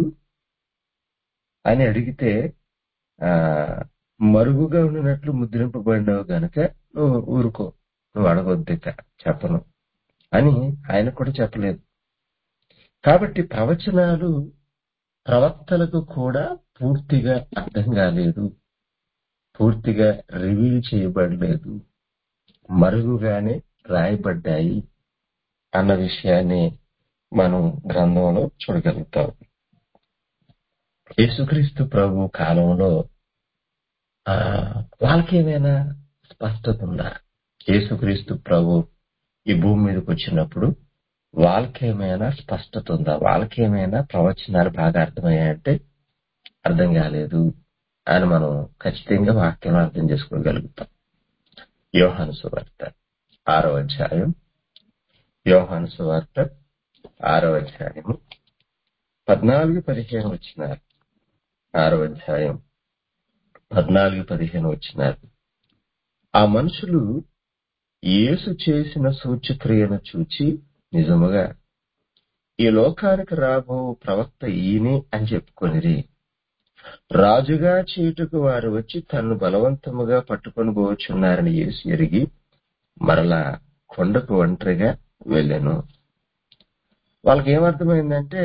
అని అడిగితే ఆ మరుగుగా ఉండినట్లు ముద్రింపబడినావు గనుక నువ్వు ఊరుకో నువ్వు అడగొద్దు ఇక చెప్పను అని ఆయన కూడా చెప్పలేదు కాబట్టి ప్రవచనాలు ప్రవక్తలకు కూడా పూర్తిగా అర్థం కాలేదు పూర్తిగా రివీల్ చేయబడలేదు మరుగుగానే రాయబడ్డాయి అన్న విషయాన్ని మనం గ్రంథంలో చూడగలుగుతాం యేసుక్రీస్తు ప్రభు కాలంలో ఆ వాళ్ళకేమైనా స్పష్టత ఉందా యేసుక్రీస్తు ప్రభు ఈ భూమి మీదకి వచ్చినప్పుడు వాళ్ళకేమైనా స్పష్టత ఉందా వాళ్ళకేమైనా ప్రవచనాలు బాగా అర్థమయ్యాయంటే అర్థం కాలేదు అని మనం ఖచ్చితంగా వాక్యంలో అర్థం చేసుకోగలుగుతాం యోహాను సువార్త ఆరో అధ్యాయం యోహాను సువార్త ఆరో అధ్యాయము పద్నాలుగు పదిహేను వచ్చినారు ఆరో అధ్యాయం పద్నాలుగు పదిహేను వచ్చినారు ఆ మనుషులు యేసు చేసిన సూచక్రియను చూచి నిజముగా ఈ లోకానికి రాబో ప్రవక్త ఈయనే అని చెప్పుకొనిరి రాజుగా చేటుకు వారు వచ్చి తన్ను బలవంతముగా పట్టుకొని పోవచ్చున్నారని యేసు ఎరిగి మరలా కొండకు ఒంటరిగా వెళ్ళాను వాళ్ళకి ఏమర్థమైందంటే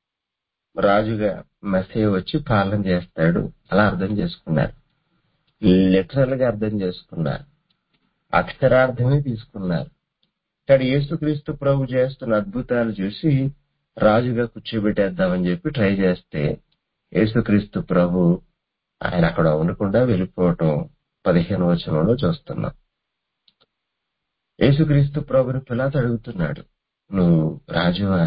రాజుగా మెస్సే వచ్చి పాలన చేస్తాడు అలా అర్థం చేసుకున్నారు లిటరల్ గా అర్థం చేసుకున్నారు అక్షరార్థమే తీసుకున్నారు ఇక్కడ యేసుక్రీస్తు ప్రభు చేస్తున్న అద్భుతాలు చూసి రాజుగా కూర్చోబెట్టేద్దామని చెప్పి ట్రై చేస్తే యేసుక్రీస్తు ప్రభు ఆయన అక్కడ ఉండకుండా వెళ్ళిపోవటం పదిహేను వచనంలో చూస్తున్నాం యేసుక్రీస్తు ప్రభుని పిలాత్ అడుగుతున్నాడు నువ్వు రాజువా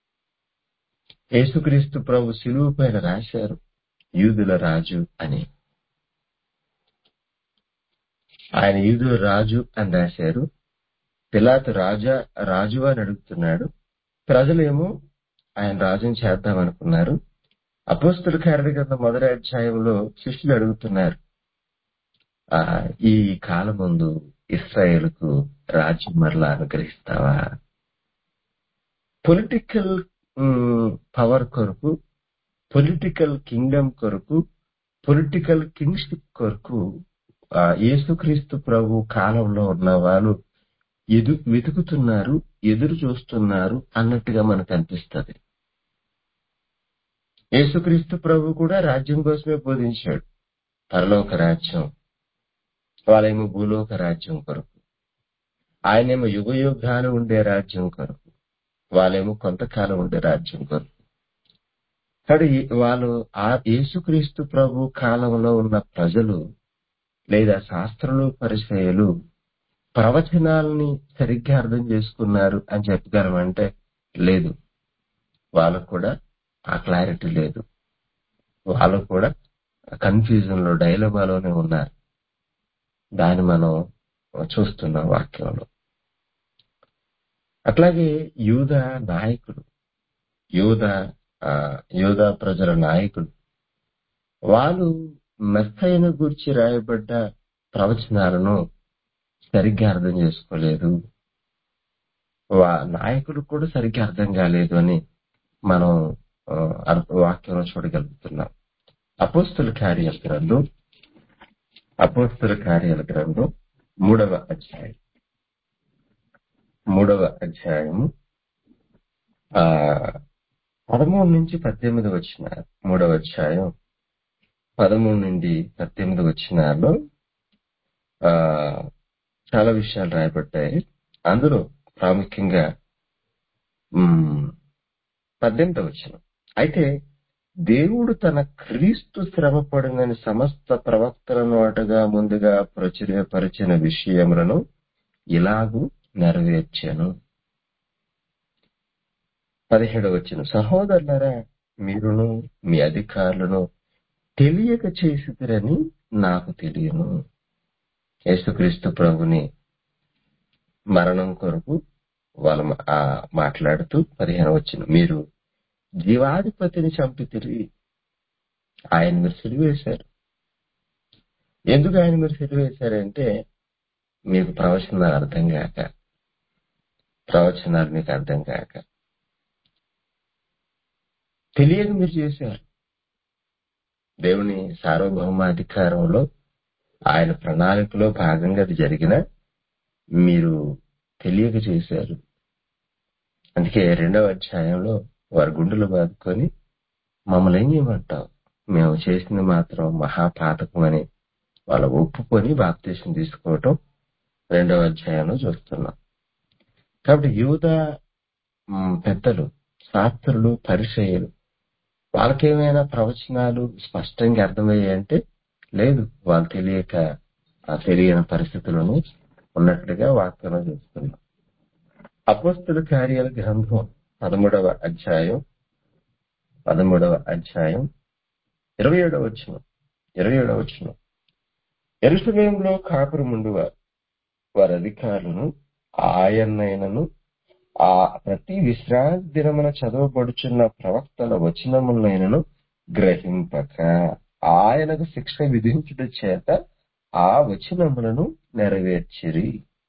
యేసుక్రీస్తు ప్రభు సిలువు పైన రాశారు యూదుల రాజు అని ఆయన యూదుల రాజు అని రాశారు పిలాతు రాజా రాజు అని అడుగుతున్నాడు ప్రజలేమో ఆయన రాజుని చేద్దాం అనుకున్నారు అపోస్తుల కార్య కింద మొదటి అధ్యాయంలో శిష్యులు అడుగుతున్నారు ఆ ఈ కాలం ముందు ఇస్రాయేల్కు రాజ్యం మరలా అనుగ్రహిస్తావా పొలిటికల్ పవర్ కొరకు పొలిటికల్ కింగ్డమ్ కొరకు పొలిటికల్ కింగ్షిప్ కొరకు ఆ, యేసుక్రీస్తు ప్రభు కాలంలో ఉన్న వాళ్ళు ఎదు వెతుకుతున్నారు ఎదురు చూస్తున్నారు అన్నట్టుగా మనకు అనిపిస్తుంది యేసుక్రీస్తు ప్రభు కూడా రాజ్యం కోసమే బోధించాడు పరలోక రాజ్యం వాళ్ళేమో భూలోక రాజ్యం కొరకు ఆయనేమో యుగ యుగాలు ఉండే రాజ్యం కొరకు వాళ్ళేమో కొంతకాలం ఉండే రాజ్యం కొరకు కానీ వాళ్ళు ఆ యేసుక్రీస్తు ప్రభు కాలంలో ఉన్న ప్రజలు లేదా శాస్త్రులు పరిచయలు ప్రవచనాలని సరిగ్గా అర్థం చేసుకున్నారు అని చెప్పగలమంటే లేదు వాళ్ళకు కూడా ఆ క్లారిటీ లేదు వాళ్ళు కూడా కన్ఫ్యూజన్ లో డైలమాలోనే ఉన్నారు దాన్ని మనం చూస్తున్నాం వాక్యంలో అట్లాగే యూద నాయకుడు యూద ఆ, యూద ప్రజల నాయకుడు వాళ్ళు మెస్సైన గురించి రాయబడ్డ ప్రవచనాలను సరిగ్గా అర్థం చేసుకోలేదు వా నాయకుడు కూడా సరిగ్గా అర్థం కాలేదు అని మనం ఆ, అర్థ- వాక్యంలో చూడగలుగుతున్నాం అపోస్తుల కార్యాల గ్రంథం అపోస్తుల కార్యాల గ్రంథం మూడవ అధ్యాయం మూడవ అధ్యాయము ఆ పదమూడు నుంచి పద్దెనిమిది వచ్చిన మూడవ అధ్యాయం పదమూడు నుండి పద్దెనిమిది వచ్చినాల్లో ఆ చాలా విషయాలు రాయబడ్డాయి అందులో ప్రాముఖ్యంగా ఉమ్, పద్దెనిమిది వచ్చిన అయితే దేవుడు తన క్రీస్తు శ్రమ పడినని సమస్త ప్రవక్తల నోటగా ముందుగా ప్రచురపరిచిన విషయములను ఇలాగూ నెరవేర్చాను పదిహేడవ వచ్చిన సహోదరులరా మీరును మీ అధికారులను తెలియక చేసిరని నాకు తెలియను యేసుక్రీస్తు ప్రభుని మరణం కొరకు వాళ్ళు మా- ఆ మాట్లాడుతూ పదిహేను వచ్చిన మీరు జీవాధిపతిని చంపితిరి ఆయన మీరు సిలివేశారు ఎందుకు ఆయన మీరు సిలివేశారంటే మీకు ప్రవచనాలు అర్థం కాక ప్రవచనాలు మీకు అర్థం కాక తెలియక మీరు చేశారు దేవుని సార్వభౌమాధికారంలో ఆయన ప్రణాళికలో భాగంగా అది జరిగిన మీరు తెలియక చేశారు అందుకే రెండవ అధ్యాయంలో వారి గుండెలు బాదుకొని మమ్మల్ని ఏం చేయమంటావు మేము చేసింది మాత్రం మహాపాతకం అని వాళ్ళు ఒప్పుకొని బాప్తీసం తీసుకోవటం రెండవ అధ్యాయంలో చూస్తున్నాం కాబట్టి యువత మ్, పెద్దలు శాస్త్రులు పరిచయులు వాళ్ళకేమైనా ప్రవచనాలు స్పష్టంగా అర్థమయ్యాయంటే లేదు వాళ్ళు తెలియక ఆ తెలియని పరిస్థితులను ఉన్నట్లుగా వాక్యంలో చూస్తున్నాం అపోస్తుల కార్యాల గ్రంథం పదమూడవ అధ్యాయం పదమూడవ అధ్యాయం ఇరవై ఏడవ వచ్చిన ఇరవై ఏడవ వచ్చిన ఎరుసలేంలో కాపురముండువారు వారి అధికారులను ఆయన్నైనను ఆ ప్రతి విశ్రాంతి దినమున చదవబడుచున్న ప్రవక్తల వచనములైనను గ్రహింపక ఆయనకు శిక్ష విధించుట చేత ఆ వచనములను నెరవేర్చిరి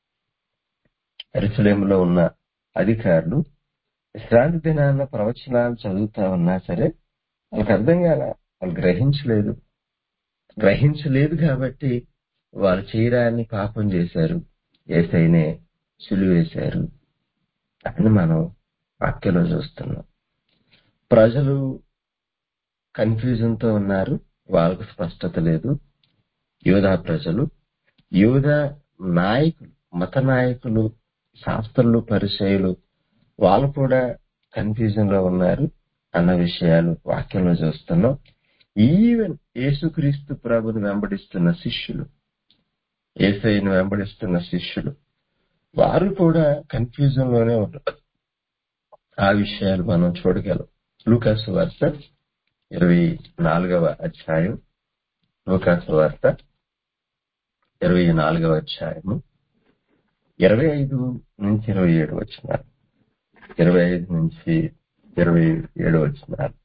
ఎరుసలేములో ఉన్న అధికారులు విశ్రాంతి దినాన్న ప్రవచనాలు చదువుతా ఉన్నా సరే వాళ్ళకి అర్థం కాల వాళ్ళు గ్రహించలేదు గ్రహించలేదు కాబట్టి వాళ్ళు చేయడాన్ని పాపం చేశారు ఏసైనే సులువేశారు అని మనం వాక్యలో చూస్తున్నాం ప్రజలు కన్ఫ్యూజన్ తో ఉన్నారు వాళ్ళకు స్పష్టత లేదు యోధా ప్రజలు యోధా నాయకులు మత నాయకులు శాస్త్రులు పరిచయులు వాళ్ళు కూడా కన్ఫ్యూజన్ లో ఉన్నారు అన్న విషయాలు వాక్యంలో చూస్తున్నాం ఈవెన్ యేసుక్రీస్తు ప్రభుని వెంబడిస్తున్న శిష్యులు ఏసైని వెంబడిస్తున్న శిష్యులు వారు కూడా కన్ఫ్యూజన్ లోనే ఉన్నారు ఆ విషయాలు మనం చూడగలం లూకాసు వార్త ఇరవై నాలుగవ అధ్యాయం లూకాసు వార్త ఇరవై నాలుగవ అధ్యాయము ఇరవై ఐదు నుంచి ఇరవై ఏడు వచ్చినారు ఇరవై ఐదు నుంచి ఇరవై ఏడు వచ్చినారు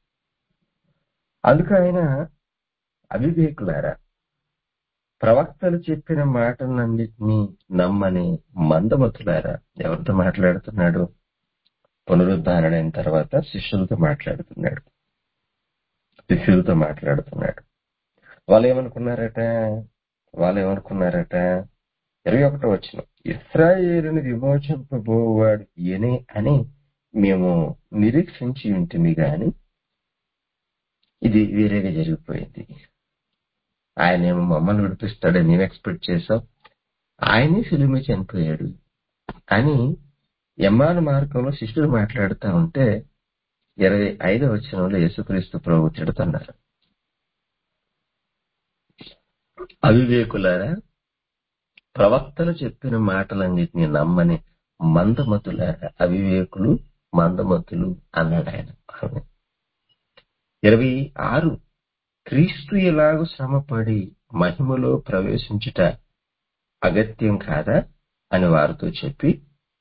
అందుకు ఆయన అవివేకులారా ప్రవక్తలు చెప్పిన మాటలన్నింటినీ నమ్మని మందమతులారా ఎవరితో మాట్లాడుతున్నాడు పునరుద్ధరణ అయిన తర్వాత శిష్యులతో మాట్లాడుతున్నాడు శిష్యులతో మాట్లాడుతున్నాడు వాళ్ళు ఏమనుకున్నారట వాళ్ళు ఏమనుకున్నారట ఇరవై ఒకటో వచ్చిన ఇస్రాయేలుని విమోచింపబోవాడు ఈయనే అని మేము నిరీక్షించి ఉంటుంది గాని ఇది వేరేగా జరిగిపోయింది ఆయన ఏమో మమ్మల్ని విడిపిస్తాడని నేను ఎక్స్పెక్ట్ చేసాం ఆయనే సిలుమి చనిపోయాడు అని యమ్మాన మార్గంలో శిష్యుడు మాట్లాడుతూ ఉంటే ఇరవై ఐదో వచనంలో యేసుక్రీస్తు ప్రభు తిడుతున్నారు అవివేకులారా ప్రవక్తలు చెప్పిన మాటలన్నిటినీ నమ్మని మందమతులారా అవివేకులు మందమతులు అన్నాడు ఆయన ఇరవై ఆరు క్రీస్తు ఎలాగూ శ్రమపడి మహిమలో ప్రవేశించుట అగత్యం కాదా అని వారితో చెప్పి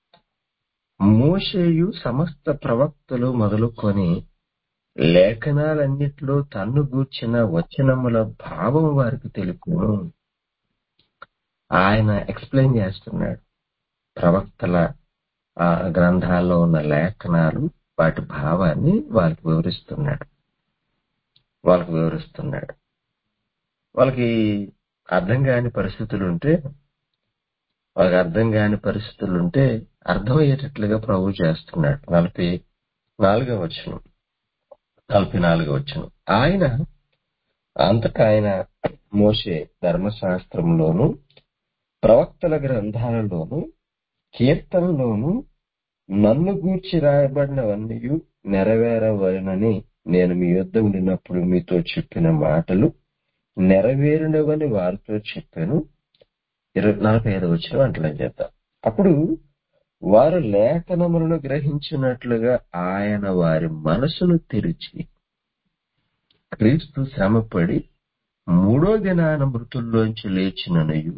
మోషేయు సమస్త ప్రవక్తలు మొదలుకొని లేఖనాలన్నిట్లో తన్ను గూర్చిన వచనముల భావం వారికి తెలుపును ఆయన ఎక్స్ప్లెయిన్ చేస్తున్నాడు ప్రవక్తల ఆ గ్రంథాల్లో ఉన్న లేఖనాలు వాటి భావాన్ని వాళ్ళకి వివరిస్తున్నాడు వాళ్ళకి వివరిస్తున్నాడు వాళ్ళకి అర్థం కాని పరిస్థితులు ఉంటే వాళ్ళకి అర్థం కాని పరిస్థితులు ఉంటే అర్థమయ్యేటట్లుగా ప్రభు చేస్తున్నాడు నలభై నాలుగో వచ్చును నలభై నాలుగో వచ్చును ఆయన అంతటా ఆయన మోసే ధర్మశాస్త్రంలోను ప్రవక్తల గ్రంథాలలోను కీర్తనలోను నన్ను గూర్చి రాయబడినవన్నీ నెరవేరవలనని నేను మీ యుద్ధ ఉండినప్పుడు మీతో చెప్పిన మాటలు నెరవేరినవని వారితో చెప్పాను ఇరవై నలభై ఐదు వచ్చిన అంటలని చేద్దాం అప్పుడు వారు లేఖనములను గ్రహించినట్లుగా ఆయన వారి మనసును తెరిచి క్రీస్తు శ్రమపడి మూడో దినాన మృతుల్లోంచి లేచిననయు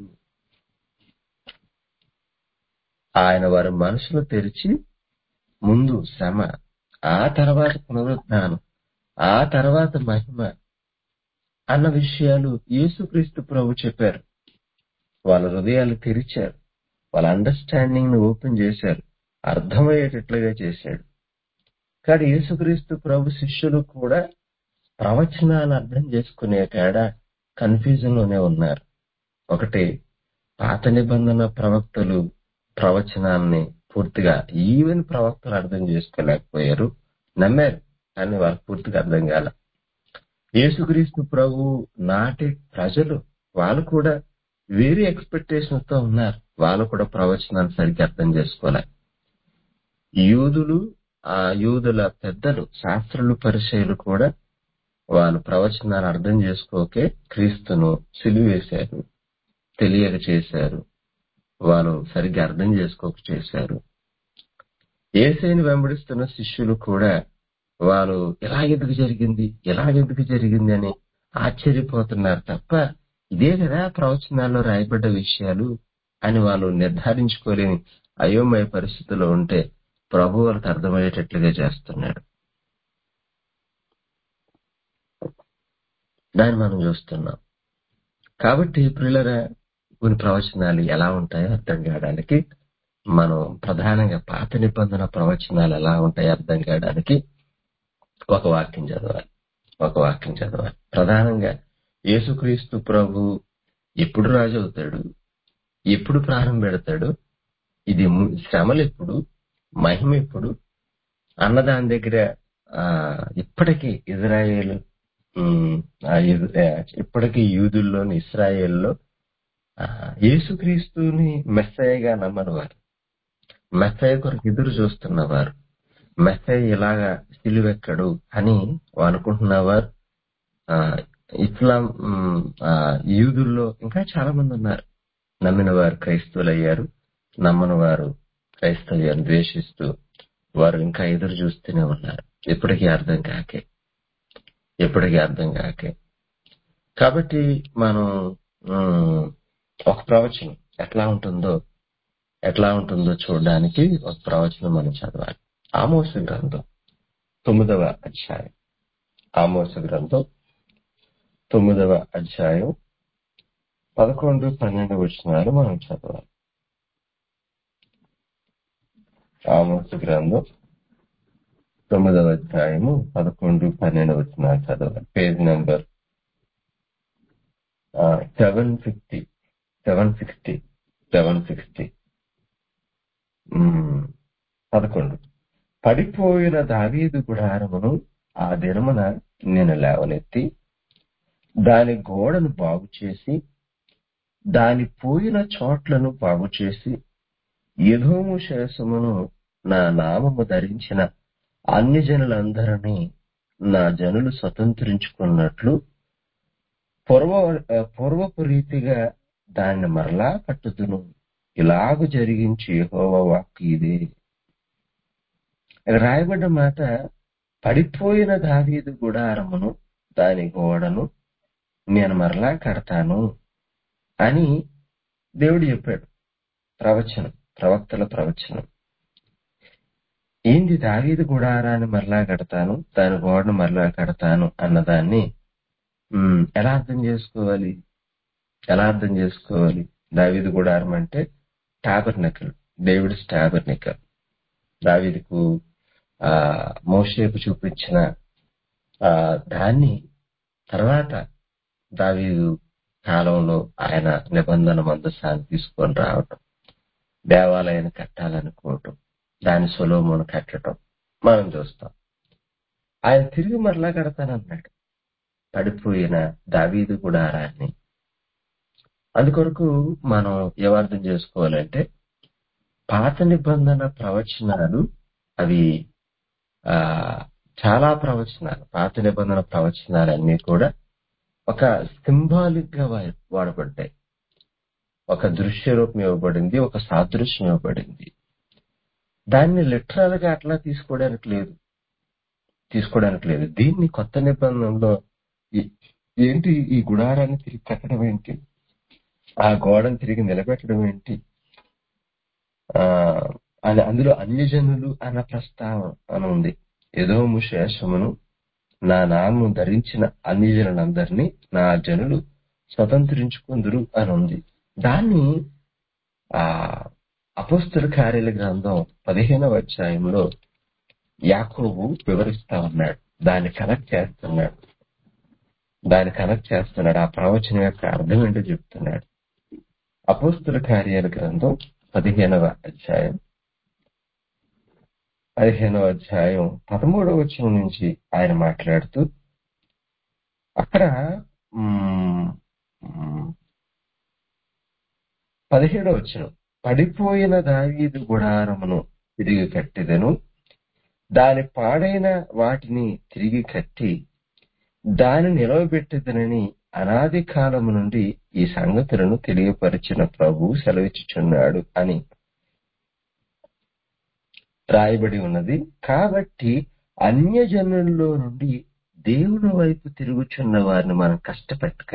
ఆయన వారి మనసును తెరిచి ముందు శ్రమ ఆ తర్వాత పునరుద్ధానం ఆ తర్వాత మహిమ అన్న విషయాలు యేసుక్రీస్తు ప్రభు చెప్పారు వాళ్ళ హృదయాలు తెరిచారు వాళ్ళ అండర్స్టాండింగ్ ని ఓపెన్ చేశారు అర్థమయ్యేటట్లుగా చేశాడు కానీ యేసుక్రీస్తు ప్రభు శిష్యులు కూడా ప్రవచనాన్ని అర్థం చేసుకునే కాడ కన్ఫ్యూజన్ లోనే ఉన్నారు ఒకటి పాత నిబంధన ప్రవక్తలు ప్రవచనాన్ని పూర్తిగా ఈవెన్ ప్రవక్తలు అర్థం చేసుకోలేకపోయారు నమ్మారు కానీ వాళ్ళకి పూర్తిగా అర్థం కాల యేసుక్రీస్తు ప్రభు నాటి ప్రజలు వాళ్ళు కూడా వేరే ఎక్స్పెక్టేషన్ తో ఉన్నారు వాళ్ళు కూడా ప్రవచనాన్ని సరిగ్గా అర్థం చేసుకోలే యూదులు ఆ యూదుల పెద్దలు శాస్త్రులు పరిచయులు కూడా వాళ్ళు ప్రవచనాన్ని అర్థం చేసుకోకే క్రీస్తును సిలువేశారు తెలియక చేశారు వాళ్ళు సరిగ్గా అర్థం చేసుకోక చేశారు ఏసైని వెంబడిస్తున్న శిష్యులు కూడా వాళ్ళు ఎలాగెందుకు జరిగింది ఎలాగెందుకు జరిగింది అని ఆశ్చర్యపోతున్నారు తప్ప ఇదే కదా ప్రవచనాల్లో రాయబడ్డ విషయాలు అని వాళ్ళు నిర్ధారించుకోలేని అయోమయ పరిస్థితిలో ఉంటే ప్రభు వాళ్ళకి అర్థమయ్యేటట్లుగా చేస్తున్నాడు దాన్ని మనం చూస్తున్నాం కాబట్టి ప్రియులరా కొన్ని ప్రవచనాలు ఎలా ఉంటాయో అర్థం కావడానికి మనం ప్రధానంగా పాత నిబంధన ప్రవచనాలు ఎలా ఉంటాయో అర్థం కావడానికి ఒక వాక్యం చదవాలి ఒక వాక్యం చదవాలి ప్రధానంగా యేసుక్రీస్తు ప్రభు ఎప్పుడు రాజు అవుతాడు ఎప్పుడు ప్రాణం పెడతాడు ఇది ము- శ్రమలు ఎప్పుడు మహిమ ఎప్పుడు అన్నదాని దగ్గర ఆ ఇప్పటికీ ఇజ్రాయేల్ ఉమ్, ఆ ఇజ్- ఆ, ఇప్పటికీ యూదుల్లోని ఇస్రాయేల్లో ఆ, యేసుక్రీస్తుని మెస్సయ్యగా నమ్మని వారు మెస్సయ్య కొరకు ఎదురు చూస్తున్నవారు మెస్సయ్య ఇలాగా సిలువెక్కడు అని అనుకుంటున్నవారు ఆ, ఇస్లాం ఉమ్, ఆ, యూదుల్లో ఇంకా చాలా మంది ఉన్నారు నమ్మిన వారు క్రైస్తవులు అయ్యారు నమ్మని వారు క్రైస్తవ్యాన్ని ద్వేషిస్తూ వారు ఇంకా ఎదురు చూస్తూనే ఉన్నారు ఎప్పటికీ అర్థం కాకే ఎప్పటికీ అర్థం కాకే కాబట్టి మనం ఉమ్, ఒక ప్రవచనం ఎట్లా ఉంటుందో ఎట్లా ఉంటుందో చూడడానికి ఒక ప్రవచనం మనం చదవాలి ఆమోస గ్రంథం తొమ్మిదవ అధ్యాయం ఆమోస గ్రంథం తొమ్మిదవ అధ్యాయం పదకొండు పన్నెండు వచనాలు మనం చదవాలి ఆమోస గ్రంథం తొమ్మిదవ అధ్యాయము పదకొండు పన్నెండు వచనాలు చదవాలి page number seven fifty seven sixty seven sixty పదకొండు పడిపోయిన దావీదు గుడారమును ఆ దినమున నేను లేవనెత్తి దాని గోడను బాగు చేసి దాని పోయిన చోట్లను బాగు చేసి యధోము శేషమును నా నామము ధరించిన అన్ని జనులందరినీ నా జనులు స్వతంత్రించుకున్నట్లు పూర్వ పూర్వపు రీతిగా దాన్ని మరలా కట్టుదును ఇలాగు జరిగించి యెహోవా వాక్కు ఇదే ఇక్కడ రాయబడ్డ మాట పడిపోయిన దావీదు గుడారమును దాని గోడను నేను మరలా కడతాను అని దేవుడు చెప్పాడు ప్రవచనం ప్రవక్తల ప్రవచనం ఏంది దావీదు గుడారాన్ని మరలా కడతాను దాని గోడను మరలా కడతాను అన్నదాన్ని ఉమ్, ఎలా అర్థం చేసుకోవాలి ఎలా అర్థం చేసుకోవాలి దావీదు గుడారం అంటే టాబర్నకల్ డేవిడ్స్ టాబర్నికల్ దావీదుకు ఆ మోషేకు చూపించిన ఆ దాన్ని తర్వాత దావీదు కాలంలో ఆయన నిబంధన మందసాన్ని తీసుకొని రావటం దేవాలయాన్ని కట్టాలనుకోవటం దాని సొలోమును కట్టడం మనం చూస్తాం ఆయన తిరిగి మరలా కడతానన్నాడు పడిపోయిన దావీదు గుడారాన్ని అందుకొరకు మనం ఏమర్థం చేసుకోవాలంటే పాత నిబంధన ప్రవచనాలు అవి ఆ చాలా ప్రవచనాలు పాత నిబంధన ప్రవచనాలన్నీ కూడా ఒక సింబాలిక్ గా వా- వాడబడ్డాయి ఒక దృశ్య రూపం ఇవ్వబడింది ఒక సాదృశ్యం ఇవ్వబడింది దాన్ని లిటరల్ గా అట్లా తీసుకోవడానికి లేదు తీసుకోవడానికి లేదు దీన్ని కొత్త నిబంధనలో ఈ- ఏంటి ఈ గుడారాన్ని తిరిగి కట్టడం ఏంటి ఆ గోడను తిరిగి నిలబెట్టడం ఏంటి ఆ అని అందులో అన్యజనులు అన్న ప్రస్తావన అని ఉంది ఎదోము శేషమును నా నామం ధరించిన అన్యజనులందరినీ నా జనులు స్వతంత్రించుకుందురు అని ఉంది దాన్ని ఆ అపోస్తుల కార్యాల గ్రంథం పదిహేనవ అధ్యాయంలో యాకోబు వివరిస్తా ఉన్నాడు దాన్ని కనెక్ట్ చేస్తున్నాడు దాన్ని కనెక్ట్ చేస్తున్నాడు ఆ ప్రవచనం యొక్క అర్థం ఏంటో చెప్తున్నాడు అపోస్తుల కార్యాల గ్రంథం పదిహేనవ అధ్యాయం పదిహేనవ అధ్యాయం పదమూడవ వచనం నుంచి ఆయన మాట్లాడుతూ అక్కడ మ్మ్, మ్మ్, పదిహేడవ వచనం పడిపోయిన దావీదు గుడారమును తిరిగి కట్టెదను దాని పాడైన వాటిని తిరిగి కట్టి దాని నిలవబెట్టెదనని అనాది కాలము నుండి ఈ సంగతులను తెలియపరిచిన ప్రభు సెలవిచ్చుచున్నాడు అని రాయబడి ఉన్నది కాబట్టి అన్యజనుల్లో నుండి దేవుని వైపు తిరుగుచున్న వారిని మనం కష్టపెట్టక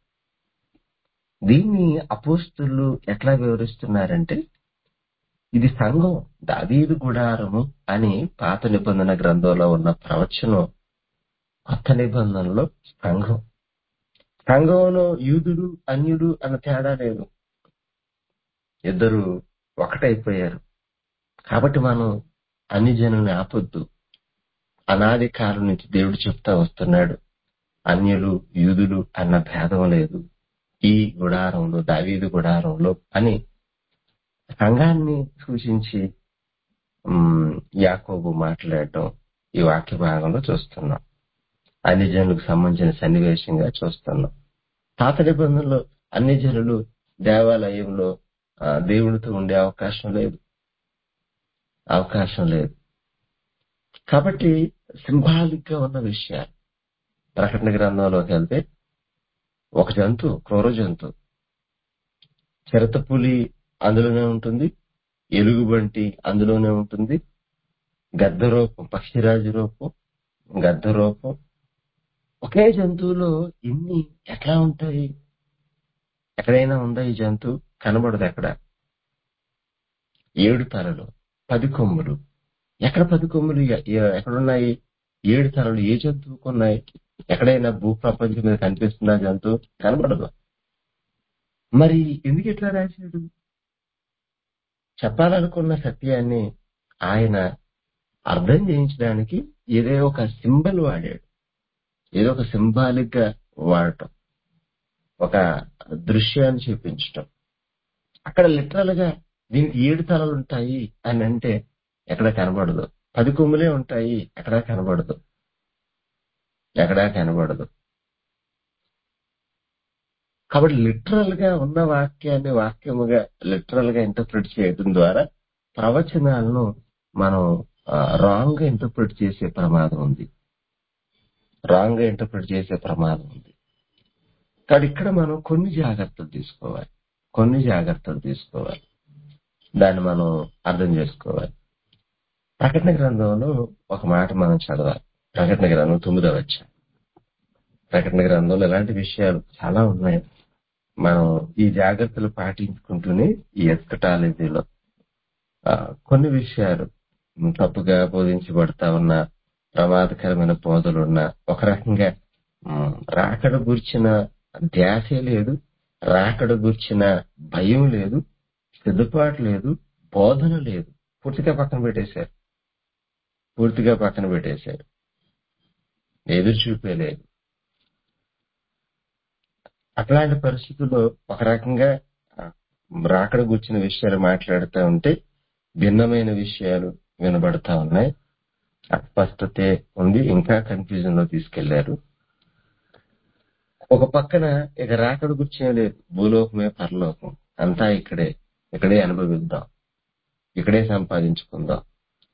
దీన్ని అపోస్తులు ఎట్లా వివరిస్తున్నారంటే ఇది సంఘం దావీదు గుడారము అని పాత నిబంధన గ్రంథంలో ఉన్న ప్రవచనం కొత్త నిబంధనలో సంఘం సంఘంలో యూదుడు అన్యుడు అన్న తేడా లేదు ఇద్దరు ఒకటైపోయారు కాబట్టి మనం అన్ని జనుల్ని ఆపొద్దు అనాది కాలం నుంచి దేవుడు చెప్తా వస్తున్నాడు అన్యులు యూదులు అన్న భేదం లేదు ఈ గుడారంలో దావీదు గుడారంలో అని సంఘాన్ని సూచించి ఉమ్, యాకోబు మాట్లాడటం ఈ వాక్య భాగంలో చూస్తున్నాం అన్ని జనులకు సంబంధించిన సన్నివేశంగా చూస్తున్నాం పాత నిబంధనలో అన్ని జనులు దేవాలయంలో ఆ, దేవునితో ఉండే అవకాశం లేదు అవకాశం లేదు కాబట్టి సింబాలిక్ గా ఉన్న విషయాలు ప్రకటన గ్రంథంలోకి వెళ్తే ఒక జంతువు క్రూర జంతువు చిరతపులి అందులోనే ఉంటుంది ఎలుగుబంటి అందులోనే ఉంటుంది గద్ద రూపం పక్షిరాజు రూపం గద్ద రూపం ఒకే జంతువులో ఇన్ని ఎట్లా ఉంటాయి ఎక్కడైనా ఉందా ఈ జంతువు కనబడదు ఎక్కడ ఏడు తలలు పది కొమ్ములు ఎక్కడ పది కొమ్ములు ఎ- ఎ- ఎక్కడున్నాయి ఏడు తలలు ఏ జంతువుకు ఉన్నాయి ఎక్కడైనా భూ ప్రపంచం మీద కనిపిస్తుందా జంతువు కనబడదు మరి ఎందుకు ఇట్లా రాశాడు చెప్పాలనుకున్న సత్యాన్ని ఆయన అర్థం చేయించడానికి ఏదో ఒక సింబల్ వాడాడు ఏదో ఒక సింబాలిక్ గా వాడటం ఒక దృశ్యాన్ని చూపించటం అక్కడ లిటరల్ గా దీనికి ఏడు తలలు ఉంటాయి అని అంటే ఎక్కడ కనబడదు పది కొమ్ములే ఉంటాయి ఎక్కడా కనబడదు ఎక్కడా కనబడదు కాబట్టి లిటరల్ గా ఉన్న వాక్యాన్ని వాక్యముగా లిటరల్ గా ఇంటర్ప్రిట్ చేయడం ద్వారా ప్రవచనాలను మనం రాంగ్ గా ఇంటర్ప్రిట్ చేసే ప్రమాదం ఉంది రాంగ్ గా ఇంటర్ప్రిట్ చేసే ప్రమాదం ఉంది కాబట్టి ఇక్కడ మనం కొన్ని జాగ్రత్తలు తీసుకోవాలి కొన్ని జాగ్రత్తలు తీసుకోవాలి దాన్ని మనం అర్థం చేసుకోవాలి ప్రకటన గ్రంథంలో ఒక మాట మనం చదవాలి ప్రకటన గ్రంథం తొమ్మిదవ వచ్చా ప్రకటన గ్రంథంలో ఇలాంటి విషయాలు చాలా ఉన్నాయి మనం ఈ జాగ్రత్తలు పాటించుకుంటూనే ఈ ఎస్కటాలజీలో ఆ, కొన్ని విషయాలు తప్పుగా బోధించబడతా ఉన్న ప్రమాదకరమైన బోధలు ఉన్న ఒక రకంగా ఉమ్, రాకడ గుర్చిన ధ్యాసే లేదు రాకడ గుర్చిన భయం లేదు సిద్ధపాటు లేదు బోధన లేదు పూర్తిగా పక్కన పెట్టేశారు పూర్తిగా పక్కన పెట్టేశారు ఎదురు చూపే లేదు అట్లాంటి పరిస్థితుల్లో ఒక రకంగా ఆ, రాకడ గుర్చిన విషయాలు మాట్లాడుతూ ఉంటే భిన్నమైన విషయాలు వినబడతా ఉన్నాయి అస్పష్టతే ఉంది ఇంకా కన్ఫ్యూజన్ లో తీసుకెళ్లారు ఒక పక్కన ఇక రాకడ గుర్చేం లేదు భూలోకమే పరలోకం అంతా ఇక్కడే ఇక్కడే అనుభవిద్దాం ఇక్కడే సంపాదించుకుందాం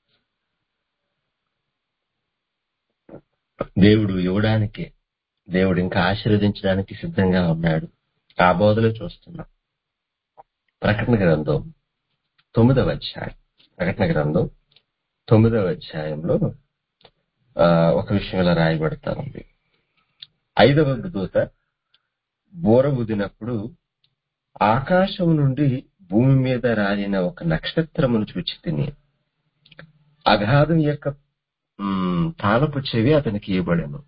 దేవుడు ఇవ్వడానికి దేవుడు ఇంకా ఆశీర్వదించడానికి సిద్ధంగా ఉన్నాడు ఆ బోధలో చూస్తున్నాం ప్రకటన గ్రంథం తొమ్మిదవ అధ్యాయం ప్రకటన గ్రంథం తొమ్మిదవ అధ్యాయంలో ఆ, ఒక విషయం ఇలా రాయబడతా ఉంది ఐదవ దూత బోర ఊదినప్పుడు ఆకాశం నుండి భూమి మీద రాలిన ఒక నక్షత్రమును చూచి తిని అగాధం యొక్క మ్, తాళపు చెవి అతనికి ఇవ్వబడెను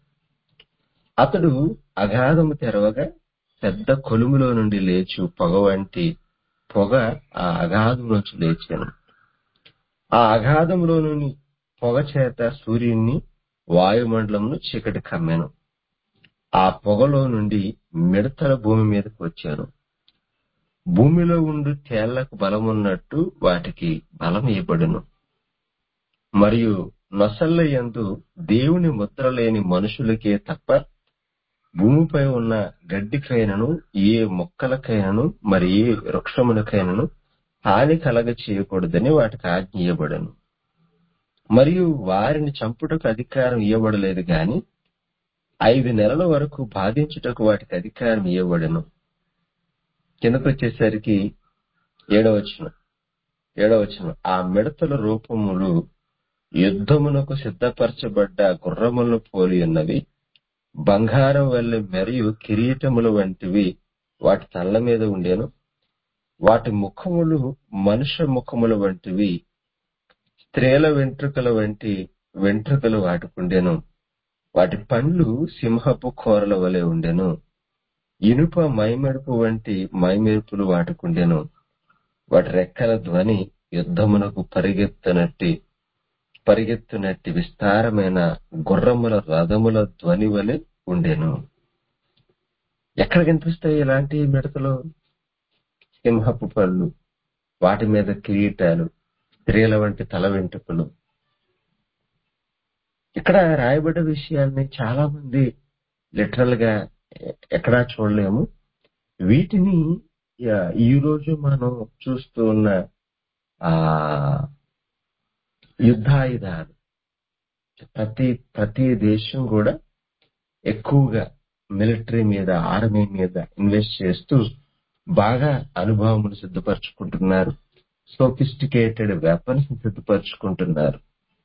అతడు అగాధము తెరవగా పెద్ద కొలుములో నుండి లేచు పొగ వంటి పొగ ఆ అగాధం నుంచి లేచాను ఆ అగాధంలో నుండి పొగ చేత సూర్యుని వాయుమండలంను చీకటి కమ్మాను ఆ పొగలో నుండి మిడతల భూమి మీదకి వచ్చాను భూమిలో ఉండు తేళ్లకు బలమున్నట్టు వాటికి బలం ఇవ్వబడును మరియు నొసళ్ళ యందు దేవుని ముద్ర లేని మనుషులకే తప్ప భూమిపై ఉన్న గడ్డికైనను ఏ మొక్కలకైనను మరి ఏ వృక్షములకైనను హాని కలగ చేయకూడదని వాటికి ఆజ్ఞ ఇవ్వబడను మరియు వారిని చంపుటకు అధికారం ఇవ్వబడలేదు గాని ఐదు నెలల వరకు బాధించుటకు వాటికి అధికారం ఇవ్వబడను కిందకు వచ్చేసరికి ఏడవచనం ఏడవచనం ఆ మిడతల రూపములు యుద్ధమునకు సిద్ధపరచబడ్డ గుర్రములను పోలి ఉన్నవి బంగారం వల్ల మరియు కిరీటముల వంటివి వాటి తల్ల మీద ఉండేను వాటి ముఖములు మనుష్య ముఖముల వంటివి స్త్రీల వెంట్రుకల వంటి వెంట్రుకలు వాటికుండెను వాటి పండ్లు సింహపు కూరల వలె ఉండెను ఇనుప మైమెరుపు వంటి మైమెరుపులు వాటికుండెను వాటి రెక్కల ధ్వని యుద్ధమునకు పరిగెత్తనట్టి పరిగెత్తునట్టి విస్తారమైన గుర్రముల రథముల ధ్వని వలె ఉండెను ఎక్కడ కనిపిస్తాయి ఇలాంటి మిడతలు సింహపు పళ్ళు వాటి మీద కిరీటాలు స్త్రీల వంటి తల వెంట్రుకలు ఇక్కడ రాయబడ్డ విషయాల్ని చాలా మంది లిటరల్ గా ఎక్కడా చూడలేము వీటిని యా- ఈ రోజు మనం చూస్తూ ఉన్న ఆ యుద్ధాయుధాలు ప్రతి ప్రతి దేశం కూడా ఎక్కువగా మిలిటరీ మీద ఆర్మీ మీద ఇన్వెస్ట్ చేస్తూ బాగా అనుభవములు సిద్ధపరచుకుంటున్నారు సోఫిస్టికేటెడ్ వెపన్స్ సిద్ధపరచుకుంటున్నారు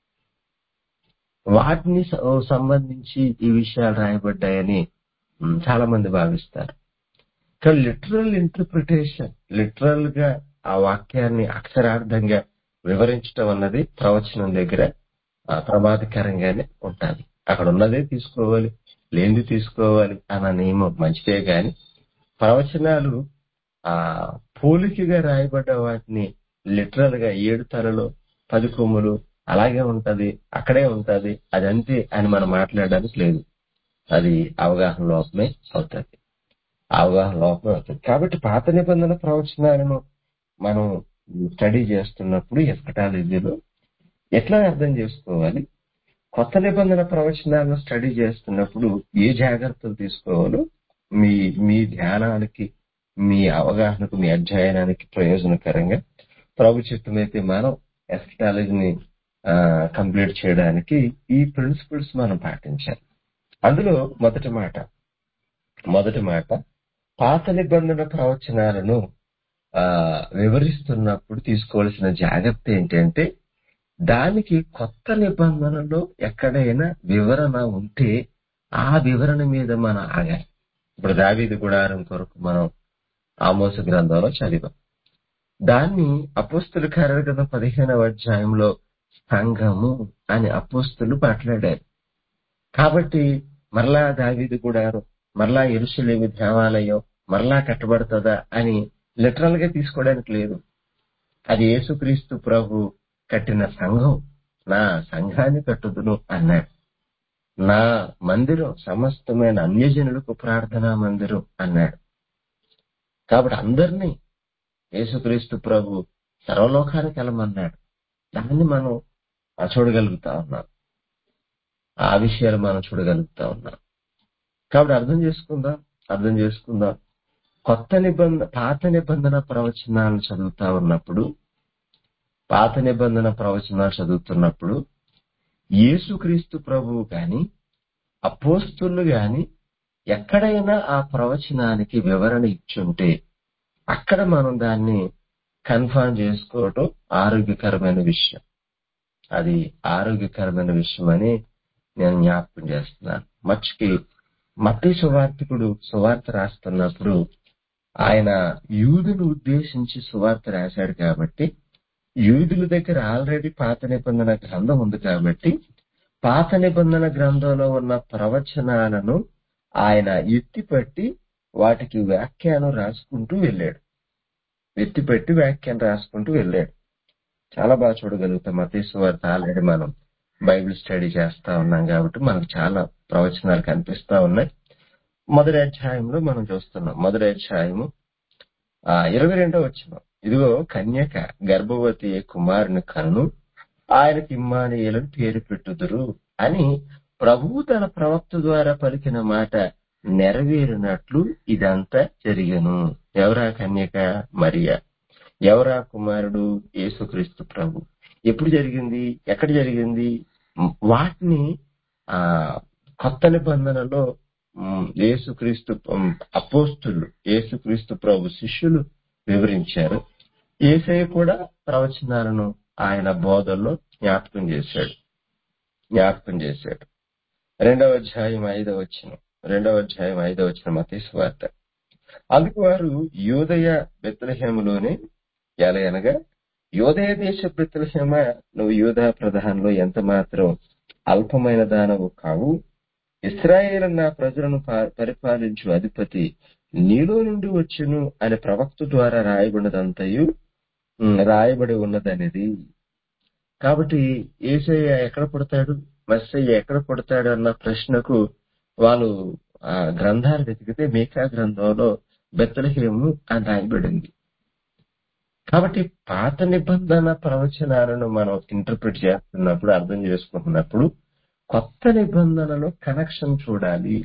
వాటిని స- సంబంధించి ఈ విషయాలు రాయబడ్డాయని మ్, చాలా మంది భావిస్తారు కానీ లిటరల్ ఇంటర్ప్రిటేషన్ లిటరల్ గా ఆ వాక్యాన్ని అక్షరార్థంగా వివరించడం అన్నది ప్రవచనం దగ్గర ఆ, ప్రమాదకరంగానే ఉంటుంది అక్కడ ఉన్నదే తీసుకోవాలి లేనిది తీసుకోవాలి అన్న నియమం మంచిదే గాని ప్రవచనాలు ఆ పోలికగా రాయబడ్డ వాటిని లిటరల్ గా ఏడు తలలు పది కొమ్ములు అలాగే ఉంటది అక్కడే ఉంటది అది అంతే అని మనం మాట్లాడడానికి లేదు అది అవగాహన లోపమే అవుతుంది అవగాహన లోపమే అవుతుంది కాబట్టి పాత నిబంధన ప్రవచనాలను మనం స్టడీ చేస్తున్నప్పుడు ఎస్కటాలజీలో ఎట్లా అర్థం చేసుకోవాలి కొత్త నిబంధన ప్రవచనాలను స్టడీ చేస్తున్నప్పుడు ఏ జాగ్రత్తలు తీసుకోవాలో మీ మీ ధ్యానానికి మీ అవగాహనకు మీ అధ్యయనానికి ప్రయోజనకరంగా ప్రభు చిత్తమైతే మనం ఎస్కటాలజీని కంప్లీట్ చేయడానికి ఈ ప్రిన్సిపల్స్ మనం పాటించాలి అందులో మొదటి మాట మొదటి మాట పాత నిబంధన ప్రవచనాలను ఆ వివరిస్తున్నప్పుడు తీసుకోవాల్సిన జాగ్రత్త ఏంటంటే దానికి కొత్త నిబంధనలో ఎక్కడైనా వివరణ ఉంటే ఆ వివరణ మీద మనం ఆగాలి ఇప్పుడు దావీది గుడారం కొరకు మనం ఆమోస గ్రంథంలో చదివాం దాన్ని అపోస్తుల కార్యగ్రంథం పదిహేనవ అధ్యాయంలో సంఘము అని అపోస్తులు మాట్లాడారు కాబట్టి మరలా దావీది గుడారం మరలా ఎరుసలేమి దేవాలయం మరలా కట్టబడుతుందా అని లిటరల్ గా తీసుకోవడానికి లేదు అది యేసుక్రీస్తు ప్రభు కట్టిన సంఘం నా సంఘాన్ని కట్టుదును అన్నాడు నా మందిరం సమస్తమైన అన్యజనులకు ప్రార్థనా మందిరం అన్నాడు కాబట్టి అందరినీ యేసుక్రీస్తు ప్రభు సర్వలోకానికి వెళ్ళమన్నాడు దాన్ని మనం ఆ చూడగలుగుతా ఉన్నాం ఆ విషయాలు మనం చూడగలుగుతా ఉన్నాం కాబట్టి అర్థం చేసుకుందాం అర్థం చేసుకుందాం కొత్త నిబంధన పాత నిబంధన ప్రవచనాలు చదువుతా ఉన్నప్పుడు పాత నిబంధన ప్రవచనాలు చదువుతున్నప్పుడు యేసుక్రీస్తు ప్రభువు గాని అపోస్తులు గాని ఎక్కడైనా ఆ ప్రవచనానికి వివరణ ఇచ్చుంటే అక్కడ మనం దాన్ని కన్ఫర్మ్ చేసుకోవటం ఆరోగ్యకరమైన విషయం అది ఆరోగ్యకరమైన విషయం అని నేను జ్ఞాపకం చేస్తున్నాను మచ్కి మత్తి సువార్తికుడు సువార్త రాస్తున్నప్పుడు ఆయన యూదును ఉద్దేశించి సువార్త రాశాడు కాబట్టి యూదుల దగ్గర ఆల్రెడీ పాత నిబంధన గ్రంథం ఉంది కాబట్టి పాత నిబంధన గ్రంథంలో ఉన్న ప్రవచనాలను ఆయన ఎత్తిపట్టి వాటికి వ్యాఖ్యానం రాసుకుంటూ వెళ్ళాడు ఎత్తిపెట్టి వ్యాఖ్యానం రాసుకుంటూ వెళ్ళాడు చాలా బాగా చూడగలుగుతాం మతీసు వార్త ఆల్రెడీ మనం బైబిల్ స్టడీ చేస్తా ఉన్నాం కాబట్టి మనకు చాలా ప్రవచనాలు కనిపిస్తా ఉన్నాయి మొదటి అధ్యాయంలో మనం చూస్తున్నాం మొదటి అధ్యాయము ఆ ఇరవై రెండో వచ్చిన ఇదిగో కన్యక గర్భవతి కుమారుని కను ఆయనకి ఇమ్మానియేలను పేరు పెట్టుదురు అని ప్రభువు తన ప్రవక్త ద్వారా పలికిన మాట నెరవేరినట్లు ఇదంతా జరిగను ఎవరా కన్యక మరియా ఎవరా కుమారుడు యేసుక్రీస్తు ప్రభు ఎప్పుడు జరిగింది ఎక్కడ జరిగింది మ్, వాటిని ఆ కొత్త నిబంధనలో మ్, యేసుక్రీస్తు మ్, అపోస్తులు యేసుక్రీస్తు ప్రభు శిష్యులు వివరించారు ఏసయ్య కూడా ప్రవచనాలను ఆయన బోధల్లో జ్ఞాపకం చేశాడు జ్ఞాపకం చేశాడు రెండవ అధ్యాయం ఐదవ వచ్చిన రెండవ అధ్యాయం ఐదవ వచ్చిన మతీసు వార్త అందుకు వారు యోదయ బెత్లహేములోనే ఎలయనగా యోదయ దేశ బెత్లహేమ నువ్వు యూదా ప్రధానంలో ఎంత మాత్రం అల్పమైన దానవు కావు ఇస్రాయేల్ నా ప్రజలను పా- పరిపాలించు అధిపతి నీలో నుండి వచ్చును అనే ప్రవక్త ద్వారా రాయబడినదంతయు ఉమ్, రాయబడి ఉన్నదనేది కాబట్టి ఏసయ్య ఎక్కడ పుడతాడు మస్సయ్య ఎక్కడ పుడతాడు అన్న ప్రశ్నకు వాళ్ళు ఆ గ్రంథాలు వెతికితే మేకా గ్రంథంలో బెత్తలహేము అని రాయబడింది కాబట్టి పాత నిబంధన ప్రవచనాలను మనం ఇంటర్ప్రిట్ చేస్తున్నప్పుడు అర్థం చేసుకుంటున్నప్పుడు కొత్త నిబంధనలో కనెక్షన్ చూడాలి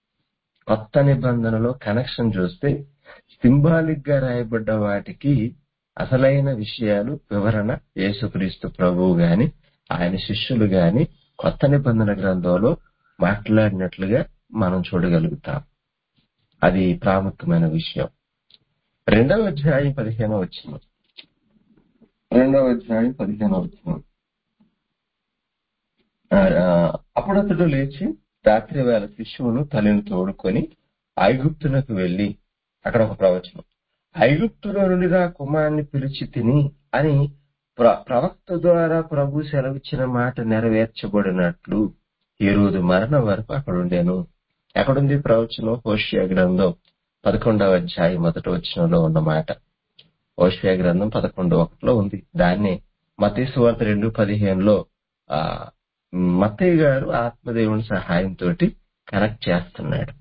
కొత్త నిబంధనలో కనెక్షన్ చూస్తే సింబాలిక్ గా రాయబడ్డ వాటికి అసలైన విషయాలు వివరణ యేసుక్రీస్తు ప్రభువు గాని ఆయన శిష్యులు గాని కొత్త నిబంధన గ్రంథంలో మాట్లాడినట్లుగా మనం చూడగలుగుతాం అది ప్రాముఖ్యమైన విషయం రెండవ అధ్యాయం పదిహేనో వచ్చిన రెండవ అధ్యాయం పదిహేనో వచ్చిన అప్పుడు అతడు లేచి రాత్రి వేళ శిశువును తల్లిని తోడుకొని ఐగుప్తునకు వెళ్లి అక్కడ ఒక ప్రవచనం ఐగుప్తులో నుండి నా కుమారుని పిలిచి తిని అని ప్ర- ప్రవక్త ద్వారా ప్రభు సెలవిచ్చిన మాట నెరవేర్చబడినట్లు ఈ రోజు మరణం వరకు అక్కడ ఉండేను ఎక్కడుంది ప్రవచనం హోషియా గ్రంథం పదకొండవ అధ్యాయం మొదటి వచనంలో ఉన్న మాట హోషియా గ్రంథం పదకొండు ఒకటిలో ఉంది దాన్ని మతీసు వార్త రెండు పదిహేనులో ఆ మత్తయ్య గారు ఆత్మదేవుని సహాయంతో కనెక్ట్ చేస్తున్నాడు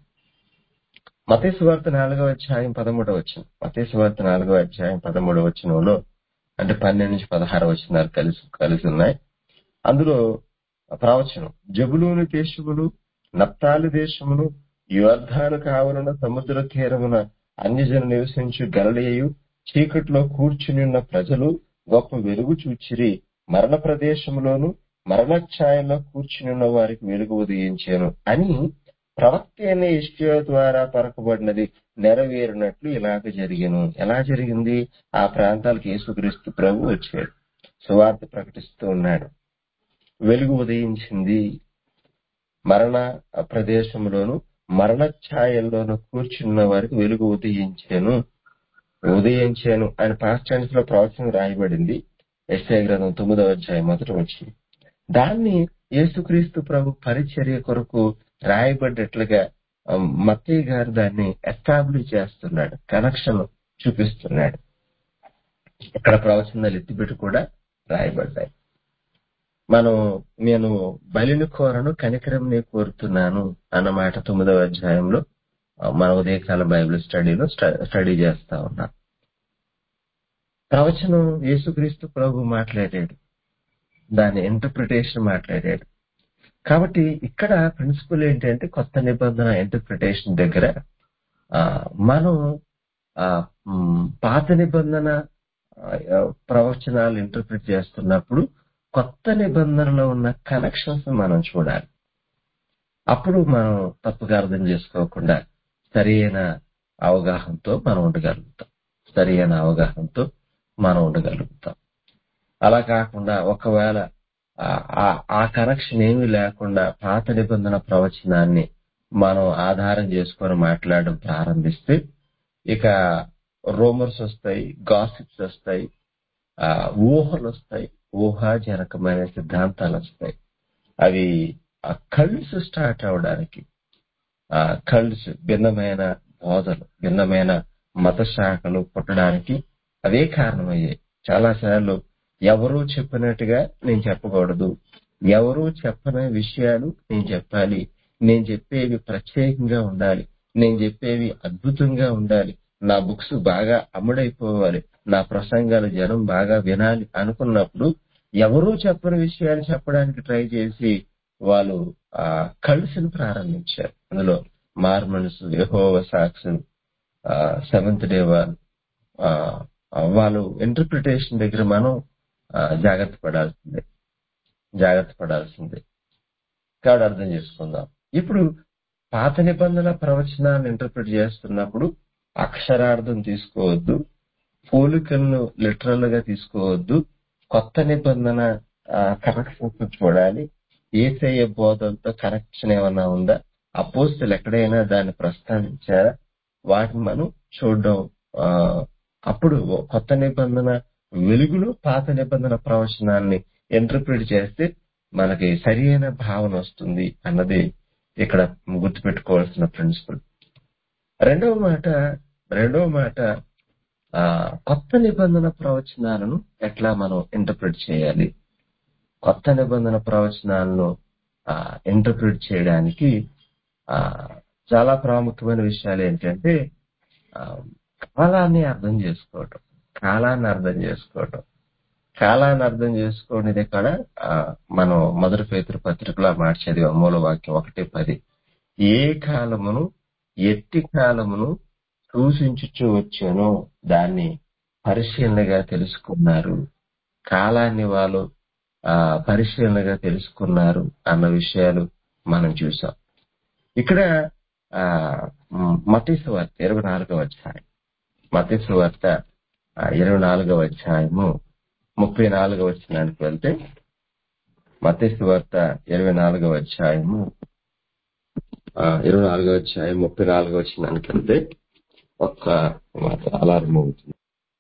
మతేసు వార్త నాలుగవ అధ్యాయం పదమూడవ వచ్చిన మతేసు వార్త నాలుగవ అధ్యాయం పదమూడవ వచనంలో అంటే పన్నెండు నుంచి పదహారు వచనాలు కలిసి కలిసి ఉన్నాయి అందులో ప్రవచనం జబులూని దేశమును నప్తాలి దేశమును యోర్ధాను కావలన సముద్ర తీరమున అన్యజన నివసించు గలలేయు చీకట్లో కూర్చుని ఉన్న ప్రజలు గొప్ప వెలుగు చూచిరి మరణ ప్రదేశంలోను మరణ ఛాయలో కూర్చుని ఉన్న వారికి వెలుగు ఉదయించాను అని ప్రవక్త అయిన ఇష్యో ద్వారా పరకబడినది నెరవేరినట్లు ఇలాగ జరిగను ఎలా జరిగింది ఆ ప్రాంతాలకు యేసుక్రీస్తు ప్రభు వచ్చాడు సువార్త ప్రకటిస్తూ ఉన్నాడు వెలుగు ఉదయించింది మరణ ప్రదేశంలోను మరణ ఛాయల్లోను కూర్చున్న వారికి వెలుగు ఉదయించాను ఉదయించాను అని పాస్ట్ టెన్స్ లో ప్రవచనం రాయబడింది ఎస్ఐ గ్రంథం తొమ్మిదవ అధ్యాయం మొదట వచ్చింది దాన్ని యేసుక్రీస్తు ప్రభు పరిచర్య కొరకు రాయబడ్డట్లుగా ఆ, మత్తయ్య గారు దాన్ని ఎస్టాబ్లిష్ చేస్తున్నాడు కనెక్షన్ చూపిస్తున్నాడు ఇక్కడ ప్రవచనాలు ఎత్తిపెట్టి కూడా రాయబడ్డాయి మనం నేను బలిని కోరను కనికరంని కోరుతున్నాను అన్నమాట తొమ్మిదవ అధ్యాయంలో ఆ, మన ఉదయకాల బైబిల్ స్టడీలో స్ట- స్టడీ చేస్తా ఉన్నాం ప్రవచనం యేసుక్రీస్తు ప్రభు మాట్లాడాడు దాని ఇంటర్ప్రిటేషన్ మాట్లాడాడు కాబట్టి ఇక్కడ ప్రిన్సిపల్ ఏంటంటే కొత్త నిబంధన ఇంటర్ప్రిటేషన్ దగ్గర ఆ, మనం ఆ, మ్, పాత నిబంధన ఆ, ప్రవచనాలు ఇంటర్ప్రిట్ చేస్తున్నప్పుడు కొత్త నిబంధనలో ఉన్న కనెక్షన్స్ మనం చూడాలి అప్పుడు మనం తప్పుగా అర్థం చేసుకోకుండా సరైన అవగాహనతో మనం ఉండగలుగుతాం సరైన అవగాహనతో మనం ఉండగలుగుతాం అలా కాకుండా ఒకవేళ ఆ- ఆ- ఆ కనెక్షన్ ఏమీ లేకుండా పాత నిబంధన ప్రవచనాన్ని మనం ఆధారం చేసుకొని మాట్లాడడం ప్రారంభిస్తే ఇక రోమర్స్ వస్తాయి గాసిప్స్ వస్తాయి ఆ ఊహలు వస్తాయి ఊహాజనకమైన సిద్ధాంతాలు వస్తాయి అవి కల్స్ స్టార్ట్ అవడానికి ఆ కల్స్ భిన్నమైన బోధలు భిన్నమైన మత శాఖలు పుట్టడానికి అవే కారణమయ్యాయి చాలాసార్లు ఎవరూ చెప్పినట్టుగా నేను చెప్పకూడదు ఎవరూ చెప్పని విషయాలు నేను చెప్పాలి నేను చెప్పేవి ప్రత్యేకంగా ఉండాలి నేను చెప్పేవి అద్భుతంగా ఉండాలి నా బుక్స్ బాగా అమ్ముడైపోవాలి నా ప్రసంగాలు జనం బాగా వినాలి అనుకున్నప్పుడు ఎవరూ చెప్పని విషయాలు చెప్పడానికి ట్రై చేసి వాళ్ళు ఆ కల్స్ని ప్రారంభించారు అందులో మార్మన్స్ యహోవ సాక్షులు సెవెంత్ డే వాళ్ళు ఆ, ఆ, వాళ్ళు ఇంటర్ప్రిటేషన్ దగ్గర మనం ఆ, జాగ్రత్త పడాల్సిందే జాగ్రత్త పడాల్సిందే కాబట్టి అర్థం చేసుకుందాం ఇప్పుడు పాత నిబంధన ప్రవచనాన్ని ఇంటర్ప్రిట్ చేస్తున్నప్పుడు అక్షరార్థం తీసుకోవద్దు పోలికలను లిటరల్ గా తీసుకోవద్దు కొత్త నిబంధన కరెక్షన్ చూడాలి ఏసయ్య బోధలతో కనెక్షన్ ఏమన్నా ఉందా అపోస్తులు ఎక్కడైనా దాన్ని ప్రస్తావించారా వాటిని మనం చూడడం ఆ, అప్పుడు కొత్త నిబంధన వెలుగులో పాత నిబంధన ప్రవచనాన్ని ఇంటర్ప్రిట్ చేస్తే మనకి సరి అయిన భావన వస్తుంది అన్నది ఇక్కడ గుర్తుపెట్టుకోవాల్సిన ప్రిన్సిపల్ రెండవ మాట రెండవ మాట ఆ కొత్త నిబంధన ప్రవచనాలను ఎట్లా మనం ఇంటర్ప్రిట్ చేయాలి కొత్త నిబంధన ప్రవచనాలను ఇంటర్ప్రిట్ చేయడానికి ఆ చాలా ప్రాముఖ్యమైన విషయాలు ఏంటంటే ఆ, కాలాన్ని అర్థం చేసుకోవటం కాలాన్ని అర్థం చేసుకోవటం కాలాన్ని అర్థం చేసుకోవడం ఇది ఇక్కడ ఆ, మనం మొదటి పేతురు పత్రికలో మాట చదివాం మూల వాక్యం ఒకటి పది ఏ కాలమును ఎట్టి కాలమును సూచించుచు వచ్చానో దాన్ని పరిశీలనగా తెలుసుకున్నారు కాలాన్ని వాళ్ళు ఆ పరిశీలనగా తెలుసుకున్నారు అన్న విషయాలు మనం చూసాం ఇక్కడ ఆ మతీసు వార్త ఇరవై నాలుగవ అధ్యాయం మతీసు వార్త ఆ, ఇరవై నాలుగవ అధ్యాయము ముప్పై నాలుగవ వచ్చినానికి వెళ్తే మతీసు వార్త ఇరవై నాలుగవ అధ్యాయము ఆ, ఇరవై నాలుగవ అధ్యాయం ముప్పై నాలుగవ వచ్చినానికి వెళ్తే ఒక్క మాట అలారం అవుతుంది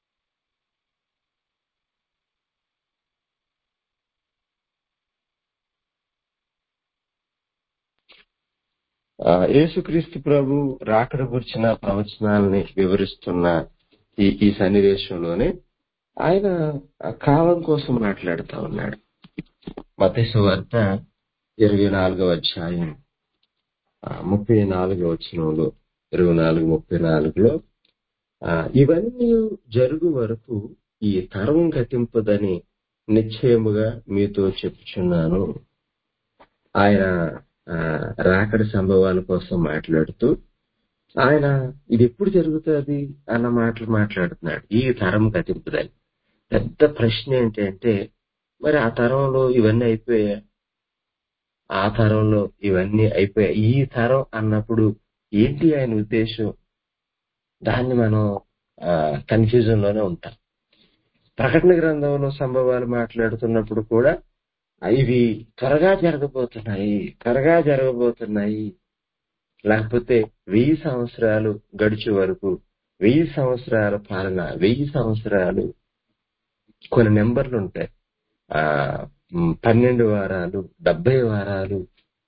ఆ, యేసుక్రీస్తు ప్రభు రాకడ గురించిన ప్రవచనాలని వివరిస్తున్న ఈ ఈ సన్నివేశంలోనే ఆయన ఆ కాలం కోసం మాట్లాడుతా ఉన్నాడు మతేసు వార్త ఇరవై నాలుగవ అధ్యాయం ఆ, ముప్పై నాలుగవ వచనంలో ఇరవై నాలుగు ముప్పై నాలుగులో ఆ, ఇవన్నీ జరుగు వరకు ఈ తరం గతింపదని నిశ్చయముగా మీతో చెప్పుచున్నాను ఆయన ఆ, రాకడ సంభవాల కోసం మాట్లాడుతూ ఆయన ఇది ఎప్పుడు జరుగుతుంది అన్న మాటలు మాట్లాడుతున్నాడు ఈ తరం గతింపుదని పెద్ద ప్రశ్న ఏంటంటే మరి ఆ తరంలో ఇవన్నీ అయిపోయా ఆ తరంలో ఇవన్నీ అయిపోయాయి ఈ తరం అన్నప్పుడు ఏంటి ఆయన ఉద్దేశం దాన్ని మనం కన్ఫ్యూజన్ లోనే ఉంటాం ప్రకటన గ్రంథంలో సంభవాలు మాట్లాడుతున్నప్పుడు కూడా ఇవి త్వరగా జరగబోతున్నాయి త్వరగా జరగబోతున్నాయి లేకపోతే వెయ్యి సంవత్సరాలు గడిచే వరకు వెయ్యి సంవత్సరాల పాలన వెయ్యి సంవత్సరాలు కొన్ని నెంబర్లు ఉంటాయి ఆ మ్, పన్నెండు వారాలు డెబ్బై వారాలు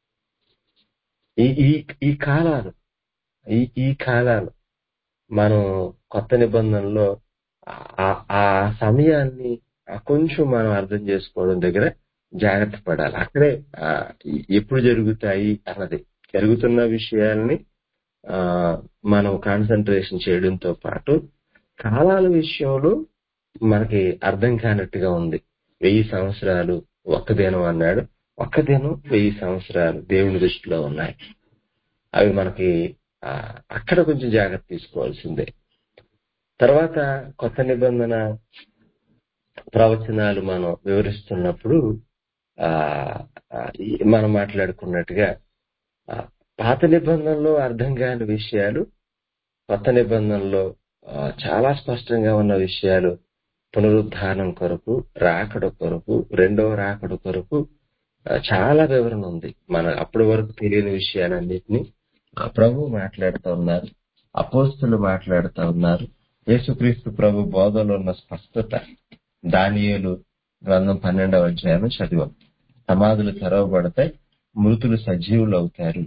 ఈ ఈ ఈ కాలాలు ఈ ఈ కాలాలు మనం కొత్త నిబంధనలో ఆ- ఆ సమయాన్ని ఆ కొంచెం మనం అర్థం చేసుకోవడం దగ్గర జాగ్రత్త పడాలి అక్కడే ఆ, ఎప్పుడు జరుగుతాయి అన్నది జరుగుతున్న విషయాల్ని ఆ, మనం కాన్సన్ట్రేషన్ చేయడంతో పాటు కాలాల విషయంలో మనకి అర్థం కానట్టుగా ఉంది వెయ్యి సంవత్సరాలు ఒక్క దినం అన్నాడు ఒక్క దినం వెయ్యి సంవత్సరాలు దేవుని దృష్టిలో ఉన్నాయి అవి మనకి ఆ, అక్కడ కొంచెం జాగ్రత్త తీసుకోవాల్సిందే తర్వాత కొత్త నిబంధన ప్రవచనాలు మనం వివరిస్తున్నప్పుడు ఆ ఆ, ఈ- మనం మాట్లాడుకున్నట్టుగా ఆ, పాత నిబంధనలో అర్థం కాని విషయాలు కొత్త నిబంధనలో ఆ, చాలా స్పష్టంగా ఉన్న విషయాలు పునరుద్ధానం కొరకు రాకడ కొరకు రెండవ రాకడ కొరకు ఆ, చాలా వివరణ ఉంది మన అప్పటి వరకు తెలియని విషయాలన్నింటినీ ఆ ప్రభు మాట్లాడుతూ ఉన్నారు అపోస్తులు మాట్లాడుతూ ఉన్నారు యేసుక్రీస్తు ప్రభు బోధలో ఉన్న స్పష్టత దానియేలు గ్రంథం పన్నెండవ అధ్యాయం చదివాం సమాధులు తెరవబడతాయి మృతులు సజీవులు అవుతారు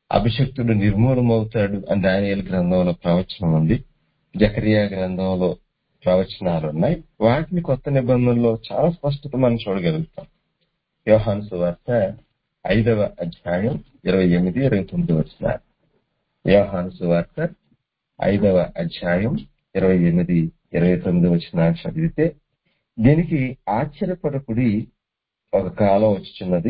అభిషక్తుడు నిర్మూలమవుతాడు అని దానియేలు గ్రంథంలో ప్రవచనం ఉంది జకరియా గ్రంథంలో ప్రవచనాలు ఉన్నాయి వాటిని కొత్త నిబంధనలో చాలా స్పష్టత మనం చూడగలుగుతాం యోహాను సువార్త ఐదవ అధ్యాయం ఇరవై ఎనిమిది ఇరవై తొమ్మిది వచ్చినారు యోహాను సువార్త ఐదవ అధ్యాయం ఇరవై ఎనిమిది ఇరవై తొమ్మిది వచ్చిన చదివితే దీనికి ఆశ్చర్యపడకుడి ఒక కాలం వచ్చుచున్నది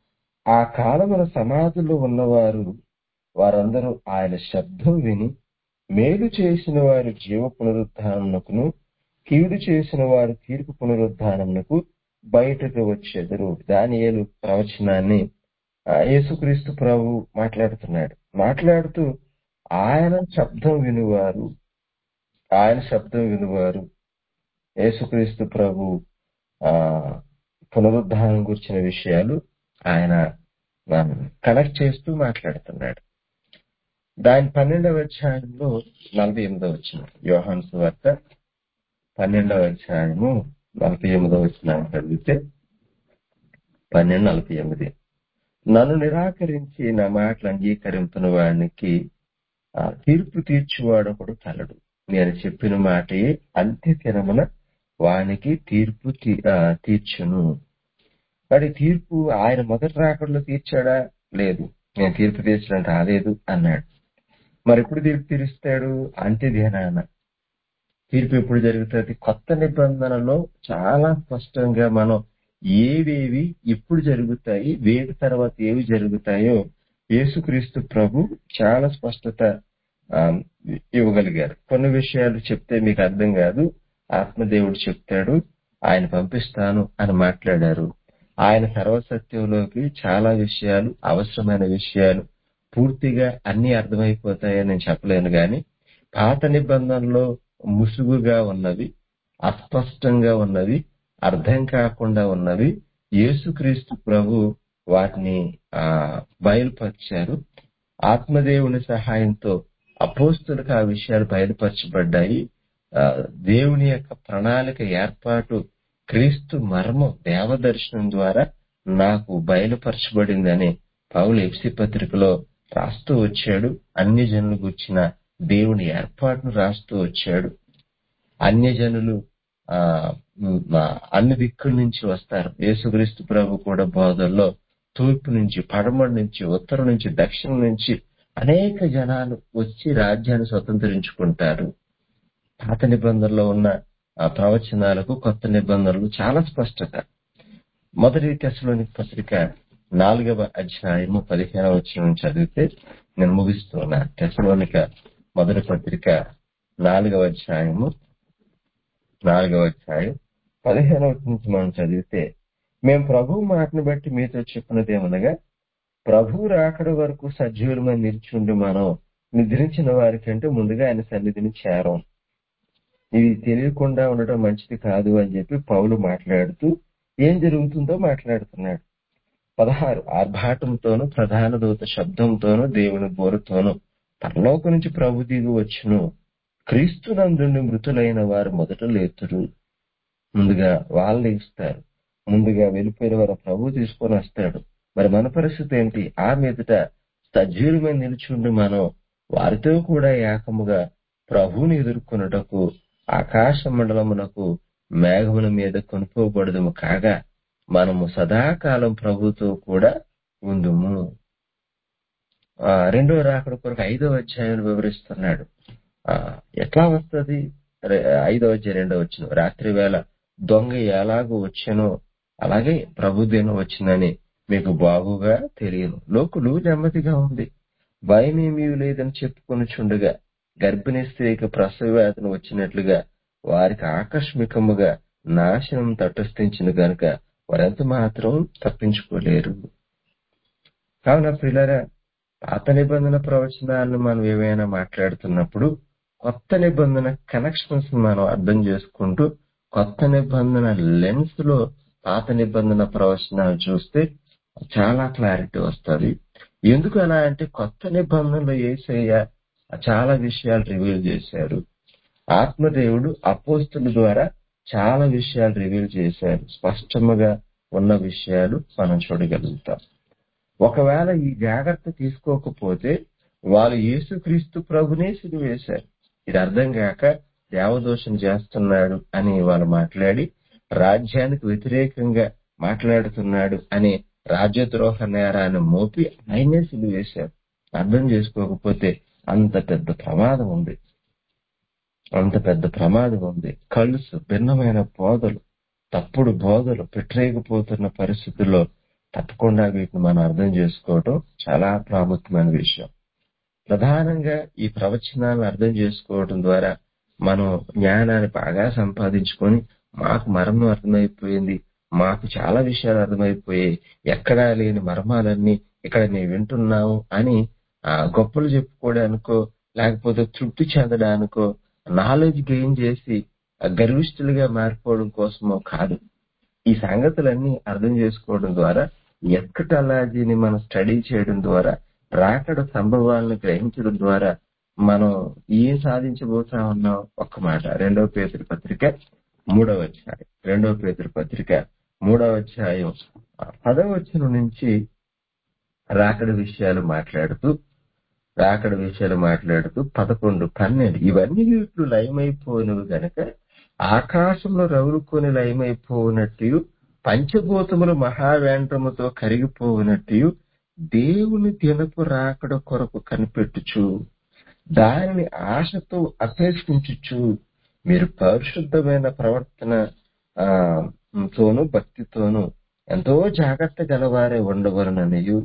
ఆ కాలమున సమాధిలో ఉన్నవారు వారందరూ ఆయన శబ్దం విని మేలు చేసిన వారు జీవ పునరుద్ధానమునకును కీడు చేసిన వారు తీర్పు పునరుద్ధానమునకు బయటకు వచ్చేదరు దానియేలు ప్రవచనాన్ని ఆ, యేసుక్రీస్తు ప్రభు మాట్లాడుతున్నాడు మాట్లాడుతూ ఆయన శబ్దం వినువారు ఆయన శబ్దం వినువారు యేసుక్రీస్తు ప్రభు ఆ పునరుద్ధానం గురించిన విషయాలు ఆయన ఆ, కనెక్ట్ చేస్తూ మాట్లాడుతున్నాడు దాని పన్నెండవ అధ్యాయంలో నలభై ఎనిమిదవ వచ్చిన యోహాను సువార్త పన్నెండవ అధ్యాయము నలభై ఎనిమిదవ వచ్చిన చదివితే పన్నెండు నలభై ఎనిమిది నన్ను నిరాకరించి నా మాటలు అంగీకరించిన వానికి ఆ, తీర్పు తీర్చువాడు ఒకడు కలడు నేను చెప్పిన మాటయే అంత్య దినమున వానికి తీర్పు తీ- ఆ, తీర్చును మరి తీర్పు ఆయన మొదటి రాకడలో తీర్చాడా లేదు నేను తీర్పు తీర్చడానికి రాలేదు అన్నాడు మరి ఎప్పుడు తీర్పు తీరుస్తాడు అంత్య దినాన తీర్పు ఎప్పుడు జరుగుతుంది కొత్త నిబంధనలో చాలా స్పష్టంగా మనం ఏవేవి ఎప్పుడు జరుగుతాయి వేటి తర్వాత ఏవి జరుగుతాయో యేసుక్రీస్తు ప్రభు చాలా స్పష్టత ఆ, ఇవ్వగలిగారు కొన్ని విషయాలు చెప్తే మీకు అర్థం కాదు ఆత్మదేవుడు చెప్తాడు ఆయన పంపిస్తాను అని మాట్లాడారు ఆయన సర్వసత్యంలోకి చాలా విషయాలు అవసరమైన విషయాలు పూర్తిగా అన్ని అర్థమైపోతాయని నేను చెప్పలేను గాని పాత నిబంధనలో ముసుగుగా ఉన్నవి అస్పష్టంగా ఉన్నవి అర్థం కాకుండా ఉన్నవి యేసుక్రీస్తు ప్రభు వాటిని ఆ బయలుపరిచారు ఆత్మదేవుని సహాయంతో అపోస్తులకు ఆ విషయాలు బయలుపరచబడ్డాయి ఆ, దేవుని యొక్క ప్రణాళిక ఏర్పాటు క్రీస్తు మర్మం దేవదర్శనం ద్వారా నాకు బయలుపరచబడిందని పౌలు ఎఫ్సి పత్రికలో రాస్తూ వచ్చాడు అన్ని జనులు గుర్చిన దేవుని ఏర్పాటును రాస్తూ వచ్చాడు అన్యజనులు ఆ ఉమ్, ఆ, అన్ని దిక్కుల నుంచి వస్తారు యేసుక్రీస్తు ప్రభు కూడా బోధల్లో తూర్పు నుంచి పడమటి నుంచి ఉత్తరం నుంచి దక్షిణం నుంచి అనేక జనాలు వచ్చి రాజ్యాన్ని స్వతంత్రించుకుంటారు పాత నిబంధనలో ఉన్న ఆ ప్రవచనాలకు కొత్త నిబంధనలు చాలా స్పష్టత మొదటి తెశలోని పత్రిక నాలుగవ అధ్యాయము పదిహేనవ వచ్చిన చదివితే నేను ముగిస్తున్నా తెశలోనిక మొదటి పత్రిక నాలుగవ అధ్యాయము నాలుగవ అధ్యాయం పదిహేనవ నుంచి మనం చదివితే మేము ప్రభు మాటను బట్టి మీతో చెప్పినది ఏమనగా ప్రభు రాకడ వరకు సజీవులమై నిల్చుండి మనం నిద్రించిన వారికంటే ముందుగా ఆయన సన్నిధిని చేరం ఇది తెలియకుండా ఉండటం మంచిది కాదు అని చెప్పి పౌలు మాట్లాడుతూ ఏం జరుగుతుందో మాట్లాడుతున్నాడు పదహారు ఆర్భాటంతోను ప్రధాన దూత శబ్దంతోను దేవుని బోరుతోను పరలోక నుంచి ప్రభు దిగి వచ్చును క్రీస్తు నందుండి మృతులైన వారు మొదట లేతురు ముందుగా వాళ్ళు ఇస్తారు ముందుగా వెళ్ళిపోయిన వారు ప్రభు తీసుకొని వస్తాడు మరి మన పరిస్థితి ఏంటి ఆ మీదట సజీవమైన నిలుచుండి మనం వారితో కూడా ఏకముగా ప్రభువుని ఎదుర్కొనుటకు ఆకాశ మండలమునకు మేఘముల మీద కొనుక్కోబడదుము కాగా మనము సదాకాలం ప్రభుతో కూడా ఉందుము ఆ, రెండో రాకడ కొరకు ఐదో అధ్యాయం వివరిస్తున్నాడు ఆ, ఎట్లా వస్తుంది ఐదో అధ్యాయం రెండో వచ్చిన రాత్రి వేళ దొంగ ఎలాగో వచ్చానో అలాగే ప్రభుదినం వచ్చిందని మీకు బాగుగా తెలియను లోకులు నెమ్మదిగా ఉంది భయమేమీ లేదని చెప్పుకొని చుండగా గర్భిణీ స్త్రీకి ప్రసవ వేదన వచ్చినట్లుగా వారికి ఆకస్మికముగా నాశనం తటస్థించిన గనుక వారెంత మాత్రం తప్పించుకోలేరు కావున పిల్లరా పాత నిబంధన ప్రవచనాలను మనం ఏమైనా మాట్లాడుతున్నప్పుడు కొత్త నిబంధన కనెక్షన్స్ మనం అర్థం చేసుకుంటూ కొత్త నిబంధన లెన్స్ లో పాత నిబంధన ప్రవచనాలు చూస్తే చాలా క్లారిటీ వస్తుంది ఎందుకు అలా అంటే కొత్త నిబంధనలో ఏసయ్య చాలా విషయాలు రివీల్ చేశారు ఆత్మదేవుడు అపోస్తుల ద్వారా చాలా విషయాలు రివీల్ చేశారు స్పష్టముగా ఉన్న విషయాలు మనం చూడగలుగుతాం ఒకవేళ ఈ జాగ్రత్త తీసుకోకపోతే వాళ్ళు యేసుక్రీస్తు ప్రభునే సిలువేశారు ఇది అర్థం కాక దేవదోషం చేస్తున్నాడు అని వాళ్ళు మాట్లాడి రాజ్యానికి వ్యతిరేకంగా మాట్లాడుతున్నాడు అని రాజ్యద్రోహ నేరాన్ని మోపి ఆయనే సిలువేశారు అర్థం చేసుకోకపోతే అంత పెద్ద ప్రమాదం ఉంది అంత పెద్ద ప్రమాదం ఉంది కలుసు భిన్నమైన బోధలు తప్పుడు బోధలు పెట్టరేగిపోతున్న పరిస్థితుల్లో తప్పకుండా వీటిని మనం అర్థం చేసుకోవటం చాలా ప్రాముఖ్యమైన విషయం ప్రధానంగా ఈ ప్రవచనాలను అర్థం చేసుకోవడం ద్వారా మనం జ్ఞానాన్ని బాగా సంపాదించుకొని మాకు మర్మం అర్థమైపోయింది మాకు చాలా విషయాలు అర్థమైపోయాయి ఎక్కడా లేని మర్మాలన్నీ ఇక్కడ నేను వింటున్నాము అని ఆ గొప్పలు చెప్పుకోవడానికో లేకపోతే తృప్తి చెందడానికో నాలెడ్జ్ గెయిన్ చేసి గర్విష్ఠులుగా మారిపోవడం కోసమో కాదు ఈ సంగతులన్నీ అర్థం చేసుకోవడం ద్వారా ఎక్కటలాజీని మనం స్టడీ చేయడం ద్వారా రాకడ సంభవాలను గ్రహించడం ద్వారా మనం ఏం సాధించబోతా ఉన్నాం ఒక్క మాట రెండవ పేదరి పత్రిక మూడవ అధ్యాయం రెండవ పేదరి పత్రిక మూడవ అధ్యాయం పదవ వచనం నుంచి రాకడ విషయాలు మాట్లాడుతూ రాకడ విషయాలు మాట్లాడుతూ పదకొండు పన్నెండు ఇవన్నీ వీట్లు లయమైపోయినవి గనక ఆకాశంలో రగులుకొని లయమైపోనట్టు పంచభూతములు మహావేంద్రముతో కరిగిపోవునట్టు దేవుని తినపు రాకడ కొరకు కనిపెట్టుచు దానిని ఆశతో అపేక్షించుచు మీరు పరిశుద్ధమైన ప్రవర్తన ఆ తోను భక్తితోను ఎంతో జాగ్రత్త గలవారే ఉండవలననియు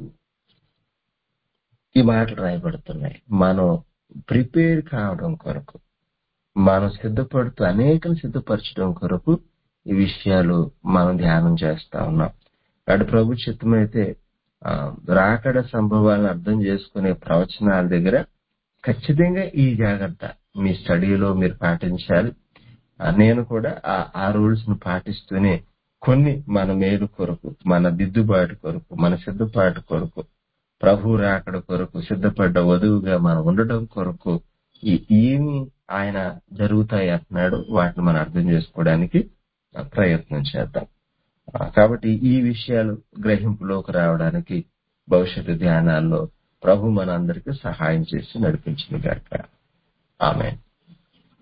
ఈ మాటలు రాయబడుతున్నాయి మనం ప్రిపేర్ కావడం కొరకు మనం సిద్ధపడుతూ అనేకలు సిద్ధపరచడం కొరకు ఈ విషయాలు మనం ధ్యానం చేస్తా ఉన్నాం అటు ప్రభు చిత్తమైతే ఆ, రాకడ సంభవాలను అర్థం చేసుకునే ప్రవచనాల దగ్గర ఖచ్చితంగా ఈ జాగ్రత్త మీ స్టడీలో మీరు పాటించాలి ఆ, నేను కూడా ఆ ఆ రూల్స్ ను పాటిస్తూనే కొన్ని మన మేలు కొరకు మన దిద్దుబాటు కొరకు మన సిద్ధపాటు కొరకు ప్రభు రాకడ కొరకు సిద్ధపడ్డ వధువుగా మనం ఉండడం కొరకు ఈ- ఏమి ఆయన జరుగుతాయి అంటున్నాడు వాటిని మనం అర్థం చేసుకోవడానికి ఆ, ప్రయత్నం చేద్దాం ఆ, కాబట్టి ఈ విషయాలు గ్రహింపులోకి రావడానికి భవిష్యత్తు ధ్యానాల్లో ప్రభు మనందరికీ సహాయం చేసి నడిపించిన గాక ఆమె